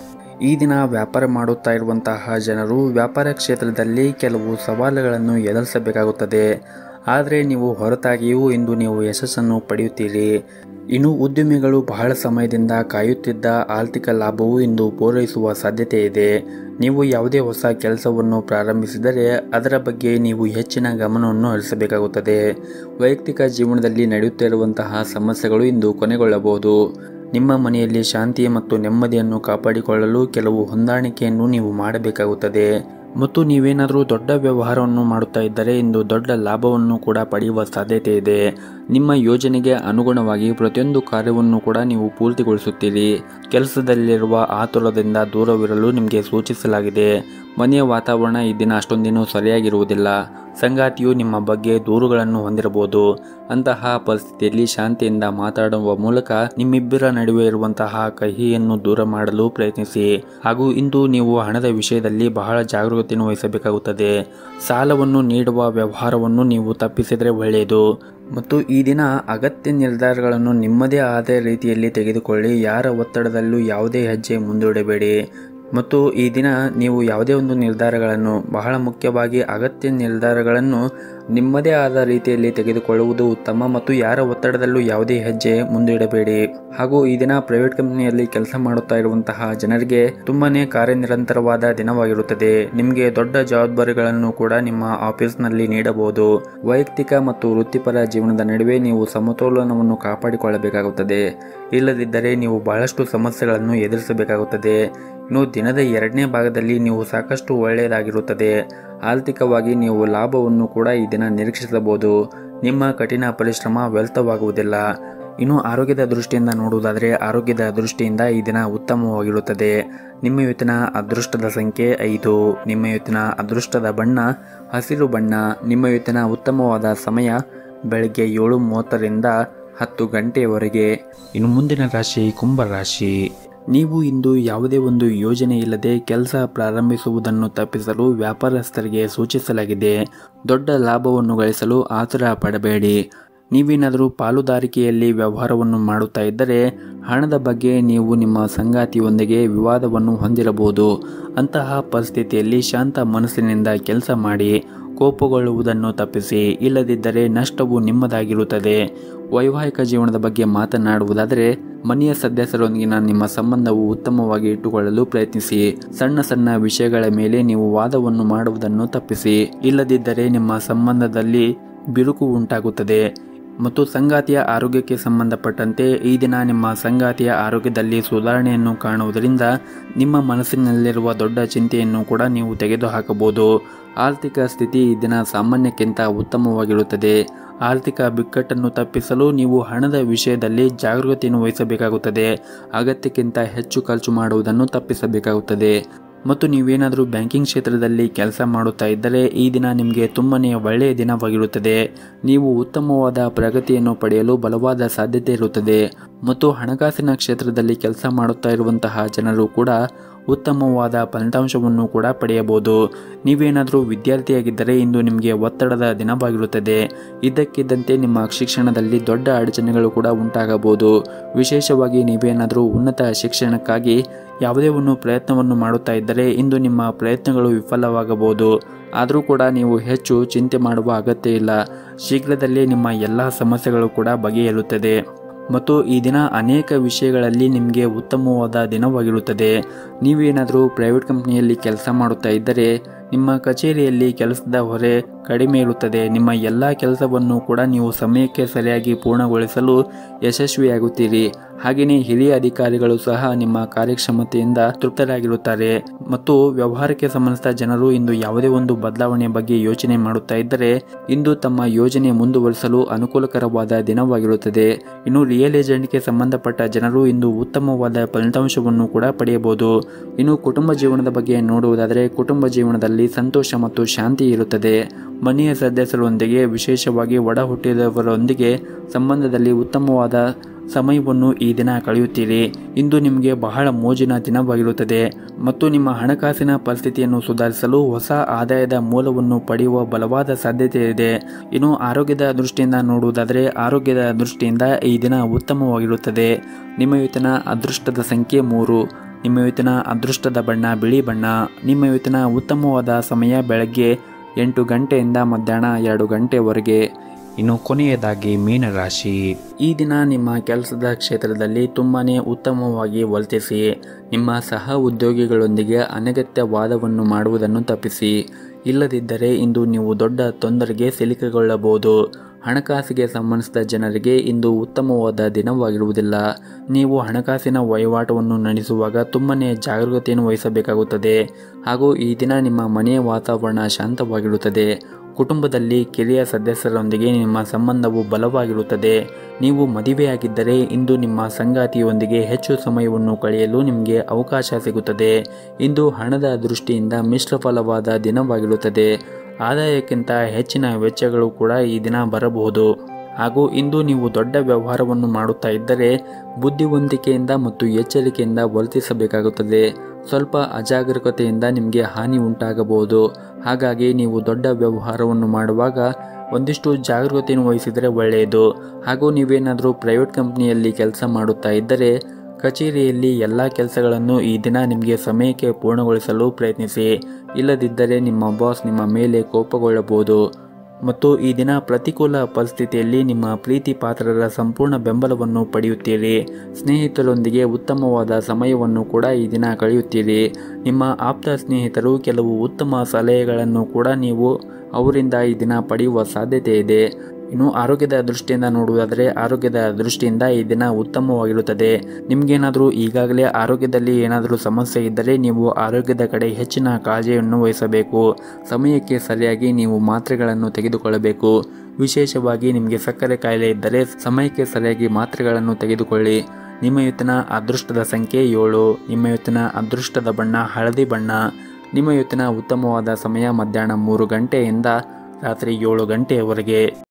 ಈ ದಿನ ವ್ಯಾಪಾರ ಮಾಡುತ್ತಾ ಇರುವಂತಹ ಜನರು ವ್ಯಾಪಾರ ಕ್ಷೇತ್ರದಲ್ಲಿ ಕೆಲವು ಸವಾಲುಗಳನ್ನು ಎದುರಿಸಬೇಕಾಗುತ್ತದೆ ಆದರೆ ನೀವು ಹೊರತಾಗಿಯೂ ಇಂದು ನೀವು ಯಶಸ್ಸನ್ನು ಪಡೆಯುತ್ತೀರಿ ಇನ್ನು ಉದ್ಯಮಿಗಳು ಬಹಳ ಸಮಯದಿಂದ ಕಾಯುತ್ತಿದ್ದ ಆರ್ಥಿಕ ಲಾಭವು ಇಂದು ಪೂರೈಸುವ ಸಾಧ್ಯತೆ ಇದೆ ನೀವು ಯಾವುದೇ ಹೊಸ ಕೆಲಸವನ್ನು ಪ್ರಾರಂಭಿಸಿದರೆ ಅದರ ಬಗ್ಗೆ ನೀವು ಹೆಚ್ಚಿನ ಗಮನವನ್ನು ಹರಿಸಬೇಕಾಗುತ್ತದೆ ವೈಯಕ್ತಿಕ ಜೀವನದಲ್ಲಿ ನಡೆಯುತ್ತಿರುವಂತಹ ಸಮಸ್ಯೆಗಳು ಇಂದು ಕೊನೆಗೊಳ್ಳಬಹುದು ನಿಮ್ಮ ಮನೆಯಲ್ಲಿ ಶಾಂತಿ ಮತ್ತು ನೆಮ್ಮದಿಯನ್ನು ಕಾಪಾಡಿಕೊಳ್ಳಲು ಕೆಲವು ಹೊಂದಾಣಿಕೆಯನ್ನು ನೀವು ಮಾಡಬೇಕಾಗುತ್ತದೆ ಮತ್ತು ನೀವೇನಾದರೂ ದೊಡ್ಡ ವ್ಯವಹಾರವನ್ನು ಮಾಡುತ್ತಾ ಇದ್ದರೆ ಇಂದು ದೊಡ್ಡ ಲಾಭವನ್ನು ಕೂಡ ಪಡೆಯುವ ಸಾಧ್ಯತೆ ಇದೆ ನಿಮ್ಮ ಯೋಜನೆಗೆ ಅನುಗುಣವಾಗಿ ಪ್ರತಿಯೊಂದು ಕಾರ್ಯವನ್ನು ಕೂಡ ನೀವು ಪೂರ್ತಿಗೊಳಿಸುತ್ತೀರಿ ಕೆಲಸದಲ್ಲಿರುವ ಆತುರದಿಂದ ದೂರವಿರಲು ನಿಮಗೆ ಸೂಚಿಸಲಾಗಿದೆ ಮನೆಯ ವಾತಾವರಣ ಈ ದಿನ ಅಷ್ಟೊಂದೇನೂ ಸರಿಯಾಗಿರುವುದಿಲ್ಲ ಸಂಗಾತಿಯು ನಿಮ್ಮ ಬಗ್ಗೆ ದೂರುಗಳನ್ನು ಹೊಂದಿರಬಹುದು ಅಂತಹ ಪರಿಸ್ಥಿತಿಯಲ್ಲಿ ಶಾಂತಿಯಿಂದ ಮಾತಾಡುವ ಮೂಲಕ ನಿಮ್ಮಿಬ್ಬರ ನಡುವೆ ಇರುವಂತಹ ಕಹಿಯನ್ನು ದೂರ ಮಾಡಲು ಪ್ರಯತ್ನಿಸಿ ಹಾಗೂ ಇಂದು ನೀವು ಹಣದ ವಿಷಯದಲ್ಲಿ ಬಹಳ ಜಾಗರೂಕತೆಯನ್ನು ವಹಿಸಬೇಕಾಗುತ್ತದೆ ಸಾಲವನ್ನು ನೀಡುವ ವ್ಯವಹಾರವನ್ನು ನೀವು ತಪ್ಪಿಸಿದರೆ ಒಳ್ಳೆಯದು ಮತ್ತು ಈ ದಿನ ಅಗತ್ಯ ನಿರ್ಧಾರಗಳನ್ನು ನಿಮ್ಮದೇ ಆದ ರೀತಿಯಲ್ಲಿ ತೆಗೆದುಕೊಳ್ಳಿ ಯಾರ ಒತ್ತಡದಲ್ಲೂ ಯಾವುದೇ ಹೆಜ್ಜೆ ಮುಂದೂಡಬೇಡಿ ಮತ್ತು ಈ ದಿನ ನೀವು ಯಾವುದೇ ಒಂದು ನಿರ್ಧಾರಗಳನ್ನು ಬಹಳ ಮುಖ್ಯವಾಗಿ ಅಗತ್ಯ ನಿರ್ಧಾರಗಳನ್ನು ನಿಮ್ಮದೇ ಆದ ರೀತಿಯಲ್ಲಿ ತೆಗೆದುಕೊಳ್ಳುವುದು ಉತ್ತಮ ಮತ್ತು ಯಾರ ಒತ್ತಡದಲ್ಲೂ ಯಾವುದೇ ಹೆಜ್ಜೆ ಮುಂದಿಡಬೇಡಿ ಹಾಗೂ ಈ ದಿನ ಪ್ರೈವೇಟ್ ಕಂಪನಿಯಲ್ಲಿ ಕೆಲಸ ಮಾಡುತ್ತಾ ಇರುವಂತಹ ಜನರಿಗೆ ತುಂಬಾನೇ ಕಾರ್ಯನಿರಂತರವಾದ ದಿನವಾಗಿರುತ್ತದೆ ನಿಮಗೆ ದೊಡ್ಡ ಜವಾಬ್ದಾರಿಗಳನ್ನು ಕೂಡ ನಿಮ್ಮ ಆಫೀಸ್ನಲ್ಲಿ ನೀಡಬಹುದು ವೈಯಕ್ತಿಕ ಮತ್ತು ವೃತ್ತಿಪರ ಜೀವನದ ನಡುವೆ ನೀವು ಸಮತೋಲನವನ್ನು ಕಾಪಾಡಿಕೊಳ್ಳಬೇಕಾಗುತ್ತದೆ ಇಲ್ಲದಿದ್ದರೆ ನೀವು ಬಹಳಷ್ಟು ಸಮಸ್ಯೆಗಳನ್ನು ಎದುರಿಸಬೇಕಾಗುತ್ತದೆ ಇನ್ನು ದಿನದ ಎರಡನೇ ಭಾಗದಲ್ಲಿ ನೀವು ಸಾಕಷ್ಟು ಒಳ್ಳೆಯದಾಗಿರುತ್ತದೆ ಆರ್ಥಿಕವಾಗಿ ನೀವು ಲಾಭವನ್ನು ಕೂಡ ಈ ದಿನ ನಿರೀಕ್ಷಿಸಬಹುದು ನಿಮ್ಮ ಕಠಿಣ ಪರಿಶ್ರಮ ವ್ಯರ್ಥವಾಗುವುದಿಲ್ಲ ಇನ್ನು ಆರೋಗ್ಯದ ದೃಷ್ಟಿಯಿಂದ ನೋಡುವುದಾದರೆ ಆರೋಗ್ಯದ ದೃಷ್ಟಿಯಿಂದ ಈ ದಿನ ಉತ್ತಮವಾಗಿರುತ್ತದೆ ನಿಮ್ಮ ಇವತ್ತಿನ ಅದೃಷ್ಟದ ಸಂಖ್ಯೆ ಐದು ನಿಮ್ಮ ಇವತ್ತಿನ ಅದೃಷ್ಟದ ಬಣ್ಣ ಹಸಿರು ಬಣ್ಣ ನಿಮ್ಮ ಇವತ್ತಿನ ಉತ್ತಮವಾದ ಸಮಯ ಬೆಳಗ್ಗೆ ಏಳು ಮೂವತ್ತರಿಂದ ಹತ್ತು ಗಂಟೆಯವರೆಗೆ ಇನ್ನು ಮುಂದಿನ ರಾಶಿ ಕುಂಭ ರಾಶಿ ನೀವು ಇಂದು ಯಾವುದೇ ಒಂದು ಯೋಜನೆ ಇಲ್ಲದೆ ಕೆಲಸ ಪ್ರಾರಂಭಿಸುವುದನ್ನು ತಪ್ಪಿಸಲು ವ್ಯಾಪಾರಸ್ಥರಿಗೆ ಸೂಚಿಸಲಾಗಿದೆ ದೊಡ್ಡ ಲಾಭವನ್ನು ಗಳಿಸಲು ಆತುರ ಪಡಬೇಡಿ ನೀವೇನಾದರೂ ಪಾಲುದಾರಿಕೆಯಲ್ಲಿ ವ್ಯವಹಾರವನ್ನು ಮಾಡುತ್ತಾ ಇದ್ದರೆ ಹಣದ ಬಗ್ಗೆ ನೀವು ನಿಮ್ಮ ಸಂಗಾತಿಯೊಂದಿಗೆ ವಿವಾದವನ್ನು ಹೊಂದಿರಬಹುದು ಅಂತಹ ಪರಿಸ್ಥಿತಿಯಲ್ಲಿ ಶಾಂತ ಮನಸ್ಸಿನಿಂದ ಕೆಲಸ ಮಾಡಿ ಕೋಪಗೊಳ್ಳುವುದನ್ನು ತಪ್ಪಿಸಿ ಇಲ್ಲದಿದ್ದರೆ ನಷ್ಟವು ನಿಮ್ಮದಾಗಿರುತ್ತದೆ ವೈವಾಹಿಕ ಜೀವನದ ಬಗ್ಗೆ ಮಾತನಾಡುವುದಾದರೆ ಮನೆಯ ಸದಸ್ಯರೊಂದಿಗಿನ ನಿಮ್ಮ ಸಂಬಂಧವು ಉತ್ತಮವಾಗಿ ಇಟ್ಟುಕೊಳ್ಳಲು ಪ್ರಯತ್ನಿಸಿ ಸಣ್ಣ ಸಣ್ಣ ವಿಷಯಗಳ ಮೇಲೆ ನೀವು ವಾದವನ್ನು ಮಾಡುವುದನ್ನು ತಪ್ಪಿಸಿ ಇಲ್ಲದಿದ್ದರೆ ನಿಮ್ಮ ಸಂಬಂಧದಲ್ಲಿ ಬಿರುಕು ಉಂಟಾಗುತ್ತದೆ ಮತ್ತು ಸಂಗಾತಿಯ ಆರೋಗ್ಯಕ್ಕೆ ಸಂಬಂಧಪಟ್ಟಂತೆ ಈ ದಿನ ನಿಮ್ಮ ಸಂಗಾತಿಯ ಆರೋಗ್ಯದಲ್ಲಿ ಸುಧಾರಣೆಯನ್ನು ಕಾಣುವುದರಿಂದ ನಿಮ್ಮ ಮನಸ್ಸಿನಲ್ಲಿರುವ ದೊಡ್ಡ ಚಿಂತೆಯನ್ನು ಕೂಡ ನೀವು ತೆಗೆದುಹಾಕಬಹುದು ಆರ್ಥಿಕ ಸ್ಥಿತಿ ಈ ದಿನ ಸಾಮಾನ್ಯಕ್ಕಿಂತ ಉತ್ತಮವಾಗಿರುತ್ತದೆ ಆರ್ಥಿಕ ಬಿಕ್ಕಟ್ಟನ್ನು ತಪ್ಪಿಸಲು ನೀವು ಹಣದ ವಿಷಯದಲ್ಲಿ ಜಾಗರೂಕತೆಯನ್ನು ವಹಿಸಬೇಕಾಗುತ್ತದೆ ಅಗತ್ಯಕ್ಕಿಂತ ಹೆಚ್ಚು ಖರ್ಚು ಮಾಡುವುದನ್ನು ತಪ್ಪಿಸಬೇಕಾಗುತ್ತದೆ ಮತ್ತು ನೀವೇನಾದರೂ ಬ್ಯಾಂಕಿಂಗ್ ಕ್ಷೇತ್ರದಲ್ಲಿ ಕೆಲಸ ಮಾಡುತ್ತಾ ಇದ್ದರೆ ಈ ದಿನ ನಿಮಗೆ ತುಂಬನೇ ಒಳ್ಳೆಯ ದಿನವಾಗಿರುತ್ತದೆ ನೀವು ಉತ್ತಮವಾದ ಪ್ರಗತಿಯನ್ನು ಪಡೆಯಲು ಬಲವಾದ ಸಾಧ್ಯತೆ ಇರುತ್ತದೆ ಮತ್ತು ಹಣಕಾಸಿನ ಕ್ಷೇತ್ರದಲ್ಲಿ ಕೆಲಸ ಮಾಡುತ್ತಾ ಇರುವಂತಹ ಜನರು ಕೂಡ ಉತ್ತಮವಾದ ಫಲಿತಾಂಶವನ್ನು ಕೂಡ ಪಡೆಯಬಹುದು ನೀವೇನಾದರೂ ವಿದ್ಯಾರ್ಥಿಯಾಗಿದ್ದರೆ ಇಂದು ನಿಮಗೆ ಒತ್ತಡದ ದಿನವಾಗಿರುತ್ತದೆ ಇದ್ದಕ್ಕಿದ್ದಂತೆ ನಿಮ್ಮ ಶಿಕ್ಷಣದಲ್ಲಿ ದೊಡ್ಡ ಅಡಚಣೆಗಳು ಕೂಡ ಉಂಟಾಗಬಹುದು ವಿಶೇಷವಾಗಿ ನೀವೇನಾದರೂ ಉನ್ನತ ಶಿಕ್ಷಣಕ್ಕಾಗಿ ಯಾವುದೇ ಒಂದು ಪ್ರಯತ್ನವನ್ನು ಮಾಡುತ್ತಾ ಇದ್ದರೆ ಇಂದು ನಿಮ್ಮ ಪ್ರಯತ್ನಗಳು ವಿಫಲವಾಗಬಹುದು ಆದರೂ ಕೂಡ ನೀವು ಹೆಚ್ಚು ಚಿಂತೆ ಮಾಡುವ ಅಗತ್ಯ ಇಲ್ಲ ಶೀಘ್ರದಲ್ಲೇ ನಿಮ್ಮ ಎಲ್ಲ ಸಮಸ್ಯೆಗಳು ಕೂಡ ಬಗೆಹರುತ್ತದೆ ಮತ್ತು ಈ ದಿನ ಅನೇಕ ವಿಷಯಗಳಲ್ಲಿ ನಿಮಗೆ ಉತ್ತಮವಾದ ದಿನವಾಗಿರುತ್ತದೆ ನೀವೇನಾದರೂ ಪ್ರೈವೇಟ್ ಕಂಪ್ನಿಯಲ್ಲಿ ಕೆಲಸ ಮಾಡುತ್ತಾ ಇದ್ದರೆ ನಿಮ್ಮ ಕಚೇರಿಯಲ್ಲಿ ಕೆಲಸದ ಹೊರೆ ಕಡಿಮೆ ಇರುತ್ತದೆ ನಿಮ್ಮ ಎಲ್ಲ ಕೆಲಸವನ್ನು ಕೂಡ ನೀವು ಸಮಯಕ್ಕೆ ಸರಿಯಾಗಿ ಪೂರ್ಣಗೊಳಿಸಲು ಯಶಸ್ವಿಯಾಗುತ್ತೀರಿ ಹಾಗೆಯೇ ಹಿರಿಯ ಅಧಿಕಾರಿಗಳು ಸಹ ನಿಮ್ಮ ಕಾರ್ಯಕ್ಷಮತೆಯಿಂದ ತೃಪ್ತರಾಗಿರುತ್ತಾರೆ ಮತ್ತು ವ್ಯವಹಾರಕ್ಕೆ ಸಂಬಂಧಿಸಿದ ಜನರು ಇಂದು ಯಾವುದೇ ಒಂದು ಬದಲಾವಣೆಯ ಬಗ್ಗೆ ಯೋಚನೆ ಮಾಡುತ್ತಾ ಇದ್ದರೆ ಇಂದು ತಮ್ಮ ಯೋಜನೆ ಮುಂದುವರಿಸಲು ಅನುಕೂಲಕರವಾದ ದಿನವಾಗಿರುತ್ತದೆ ಇನ್ನು ರಿಯಲ್ ಏಜೆಂಟ್ಗೆ ಸಂಬಂಧಪಟ್ಟ ಜನರು ಇಂದು ಉತ್ತಮವಾದ ಫಲಿತಾಂಶವನ್ನು ಕೂಡ ಪಡೆಯಬಹುದು ಇನ್ನು ಕುಟುಂಬ ಜೀವನದ ಬಗ್ಗೆ ನೋಡುವುದಾದರೆ ಕುಟುಂಬ ಜೀವನದಲ್ಲಿ ಸಂತೋಷ ಮತ್ತು ಶಾಂತಿ ಇರುತ್ತದೆ ಮನೆಯ ಸದಸ್ಯರೊಂದಿಗೆ ವಿಶೇಷವಾಗಿ ಒಡ ಹುಟ್ಟಿದವರೊಂದಿಗೆ ಸಂಬಂಧದಲ್ಲಿ ಉತ್ತಮವಾದ ಸಮಯವನ್ನು ಈ ದಿನ ಕಳೆಯುತ್ತೀರಿ ಇಂದು ನಿಮಗೆ ಬಹಳ ಮೋಜಿನ ದಿನವಾಗಿರುತ್ತದೆ ಮತ್ತು ನಿಮ್ಮ ಹಣಕಾಸಿನ ಪರಿಸ್ಥಿತಿಯನ್ನು ಸುಧಾರಿಸಲು ಹೊಸ ಆದಾಯದ ಮೂಲವನ್ನು ಪಡೆಯುವ ಬಲವಾದ ಸಾಧ್ಯತೆ ಇದೆ ಇನ್ನು ಆರೋಗ್ಯದ ದೃಷ್ಟಿಯಿಂದ ನೋಡುವುದಾದರೆ ಆರೋಗ್ಯದ ದೃಷ್ಟಿಯಿಂದ ಈ ದಿನ ಉತ್ತಮವಾಗಿರುತ್ತದೆ ನಿಮ್ಮ ಇವತ್ತಿನ ಅದೃಷ್ಟದ ಸಂಖ್ಯೆ ಮೂರು ನಿಮ್ಮ ಇವತ್ತಿನ ಅದೃಷ್ಟದ ಬಣ್ಣ ಬಿಳಿ ಬಣ್ಣ ನಿಮ್ಮ ಇವತ್ತಿನ ಉತ್ತಮವಾದ ಸಮಯ ಬೆಳಗ್ಗೆ ಎಂಟು ಗಂಟೆಯಿಂದ ಮಧ್ಯಾಹ್ನ ಎರಡು ಗಂಟೆವರೆಗೆ ಇನ್ನು ಕೊನೆಯದಾಗಿ ಮೀನರಾಶಿ ಈ ದಿನ ನಿಮ್ಮ ಕೆಲಸದ ಕ್ಷೇತ್ರದಲ್ಲಿ ತುಂಬಾನೇ ಉತ್ತಮವಾಗಿ ವರ್ತಿಸಿ ನಿಮ್ಮ ಸಹ ಉದ್ಯೋಗಿಗಳೊಂದಿಗೆ ಅನಗತ್ಯ ವಾದವನ್ನು ಮಾಡುವುದನ್ನು ತಪ್ಪಿಸಿ ಇಲ್ಲದಿದ್ದರೆ ಇಂದು ನೀವು ದೊಡ್ಡ ತೊಂದರೆಗೆ ಸಿಲುಕಿಕೊಳ್ಳಬಹುದು ಹಣಕಾಸಿಗೆ ಸಂಬಂಧಿಸಿದ ಜನರಿಗೆ ಇಂದು ಉತ್ತಮವಾದ ದಿನವಾಗಿರುವುದಿಲ್ಲ ನೀವು ಹಣಕಾಸಿನ ವಹಿವಾಟವನ್ನು ನಡೆಸುವಾಗ ತುಂಬನೇ ಜಾಗರೂಕತೆಯನ್ನು ವಹಿಸಬೇಕಾಗುತ್ತದೆ ಹಾಗೂ ಈ ದಿನ ನಿಮ್ಮ ಮನೆಯ ವಾತಾವರಣ ಶಾಂತವಾಗಿರುತ್ತದೆ ಕುಟುಂಬದಲ್ಲಿ ಕಿರಿಯ ಸದಸ್ಯರೊಂದಿಗೆ ನಿಮ್ಮ ಸಂಬಂಧವು ಬಲವಾಗಿರುತ್ತದೆ ನೀವು ಮದುವೆಯಾಗಿದ್ದರೆ ಇಂದು ನಿಮ್ಮ ಸಂಗಾತಿಯೊಂದಿಗೆ ಹೆಚ್ಚು ಸಮಯವನ್ನು ಕಳೆಯಲು ನಿಮಗೆ ಅವಕಾಶ ಸಿಗುತ್ತದೆ ಇಂದು ಹಣದ ದೃಷ್ಟಿಯಿಂದ ಮಿಶ್ರ ಫಲವಾದ ದಿನವಾಗಿರುತ್ತದೆ ಆದಾಯಕ್ಕಿಂತ ಹೆಚ್ಚಿನ ವೆಚ್ಚಗಳು ಕೂಡ ಈ ದಿನ ಬರಬಹುದು ಹಾಗೂ ಇಂದು ನೀವು ದೊಡ್ಡ ವ್ಯವಹಾರವನ್ನು ಮಾಡುತ್ತಾ ಇದ್ದರೆ ಬುದ್ಧಿವಂತಿಕೆಯಿಂದ ಮತ್ತು ಎಚ್ಚರಿಕೆಯಿಂದ ವರ್ತಿಸಬೇಕಾಗುತ್ತದೆ ಸ್ವಲ್ಪ ಅಜಾಗರೂಕತೆಯಿಂದ ನಿಮಗೆ ಹಾನಿ ಉಂಟಾಗಬಹುದು ಹಾಗಾಗಿ ನೀವು ದೊಡ್ಡ ವ್ಯವಹಾರವನ್ನು ಮಾಡುವಾಗ ಒಂದಿಷ್ಟು ಜಾಗರೂಕತೆಯನ್ನು ವಹಿಸಿದರೆ ಒಳ್ಳೆಯದು ಹಾಗೂ ನೀವೇನಾದರೂ ಪ್ರೈವೇಟ್ ಕಂಪ್ನಿಯಲ್ಲಿ ಕೆಲಸ ಮಾಡುತ್ತಾ ಇದ್ದರೆ ಕಚೇರಿಯಲ್ಲಿ ಎಲ್ಲ ಕೆಲಸಗಳನ್ನು ಈ ದಿನ ನಿಮಗೆ ಸಮಯಕ್ಕೆ ಪೂರ್ಣಗೊಳಿಸಲು ಪ್ರಯತ್ನಿಸಿ ಇಲ್ಲದಿದ್ದರೆ ನಿಮ್ಮ ಬಾಸ್ ನಿಮ್ಮ ಮೇಲೆ ಕೋಪಗೊಳ್ಳಬಹುದು ಮತ್ತು ಈ ದಿನ ಪ್ರತಿಕೂಲ ಪರಿಸ್ಥಿತಿಯಲ್ಲಿ ನಿಮ್ಮ ಪ್ರೀತಿ ಪಾತ್ರರ ಸಂಪೂರ್ಣ ಬೆಂಬಲವನ್ನು ಪಡೆಯುತ್ತೀರಿ ಸ್ನೇಹಿತರೊಂದಿಗೆ ಉತ್ತಮವಾದ ಸಮಯವನ್ನು ಕೂಡ ಈ ದಿನ ಕಳೆಯುತ್ತೀರಿ ನಿಮ್ಮ ಆಪ್ತ ಸ್ನೇಹಿತರು ಕೆಲವು ಉತ್ತಮ ಸಲಹೆಗಳನ್ನು ಕೂಡ ನೀವು ಅವರಿಂದ ಈ ದಿನ ಪಡೆಯುವ ಸಾಧ್ಯತೆ ಇದೆ ಇನ್ನು ಆರೋಗ್ಯದ ದೃಷ್ಟಿಯಿಂದ ನೋಡುವುದಾದರೆ ಆರೋಗ್ಯದ ದೃಷ್ಟಿಯಿಂದ ಈ ದಿನ ಉತ್ತಮವಾಗಿರುತ್ತದೆ ನಿಮಗೇನಾದರೂ ಈಗಾಗಲೇ ಆರೋಗ್ಯದಲ್ಲಿ ಏನಾದರೂ ಸಮಸ್ಯೆ ಇದ್ದರೆ ನೀವು ಆರೋಗ್ಯದ ಕಡೆ ಹೆಚ್ಚಿನ ಕಾಳಜಿಯನ್ನು ವಹಿಸಬೇಕು ಸಮಯಕ್ಕೆ ಸರಿಯಾಗಿ ನೀವು ಮಾತ್ರೆಗಳನ್ನು ತೆಗೆದುಕೊಳ್ಳಬೇಕು ವಿಶೇಷವಾಗಿ ನಿಮಗೆ ಸಕ್ಕರೆ ಕಾಯಿಲೆ ಇದ್ದರೆ ಸಮಯಕ್ಕೆ ಸರಿಯಾಗಿ ಮಾತ್ರೆಗಳನ್ನು ತೆಗೆದುಕೊಳ್ಳಿ ನಿಮ್ಮ ಇವತ್ತಿನ ಅದೃಷ್ಟದ ಸಂಖ್ಯೆ ಏಳು ನಿಮ್ಮ ಇವತ್ತಿನ ಅದೃಷ್ಟದ ಬಣ್ಣ ಹಳದಿ ಬಣ್ಣ ನಿಮ್ಮ ಇವತ್ತಿನ ಉತ್ತಮವಾದ ಸಮಯ ಮಧ್ಯಾಹ್ನ ಮೂರು ಗಂಟೆಯಿಂದ ರಾತ್ರಿ ಏಳು ಗಂಟೆಯವರೆಗೆ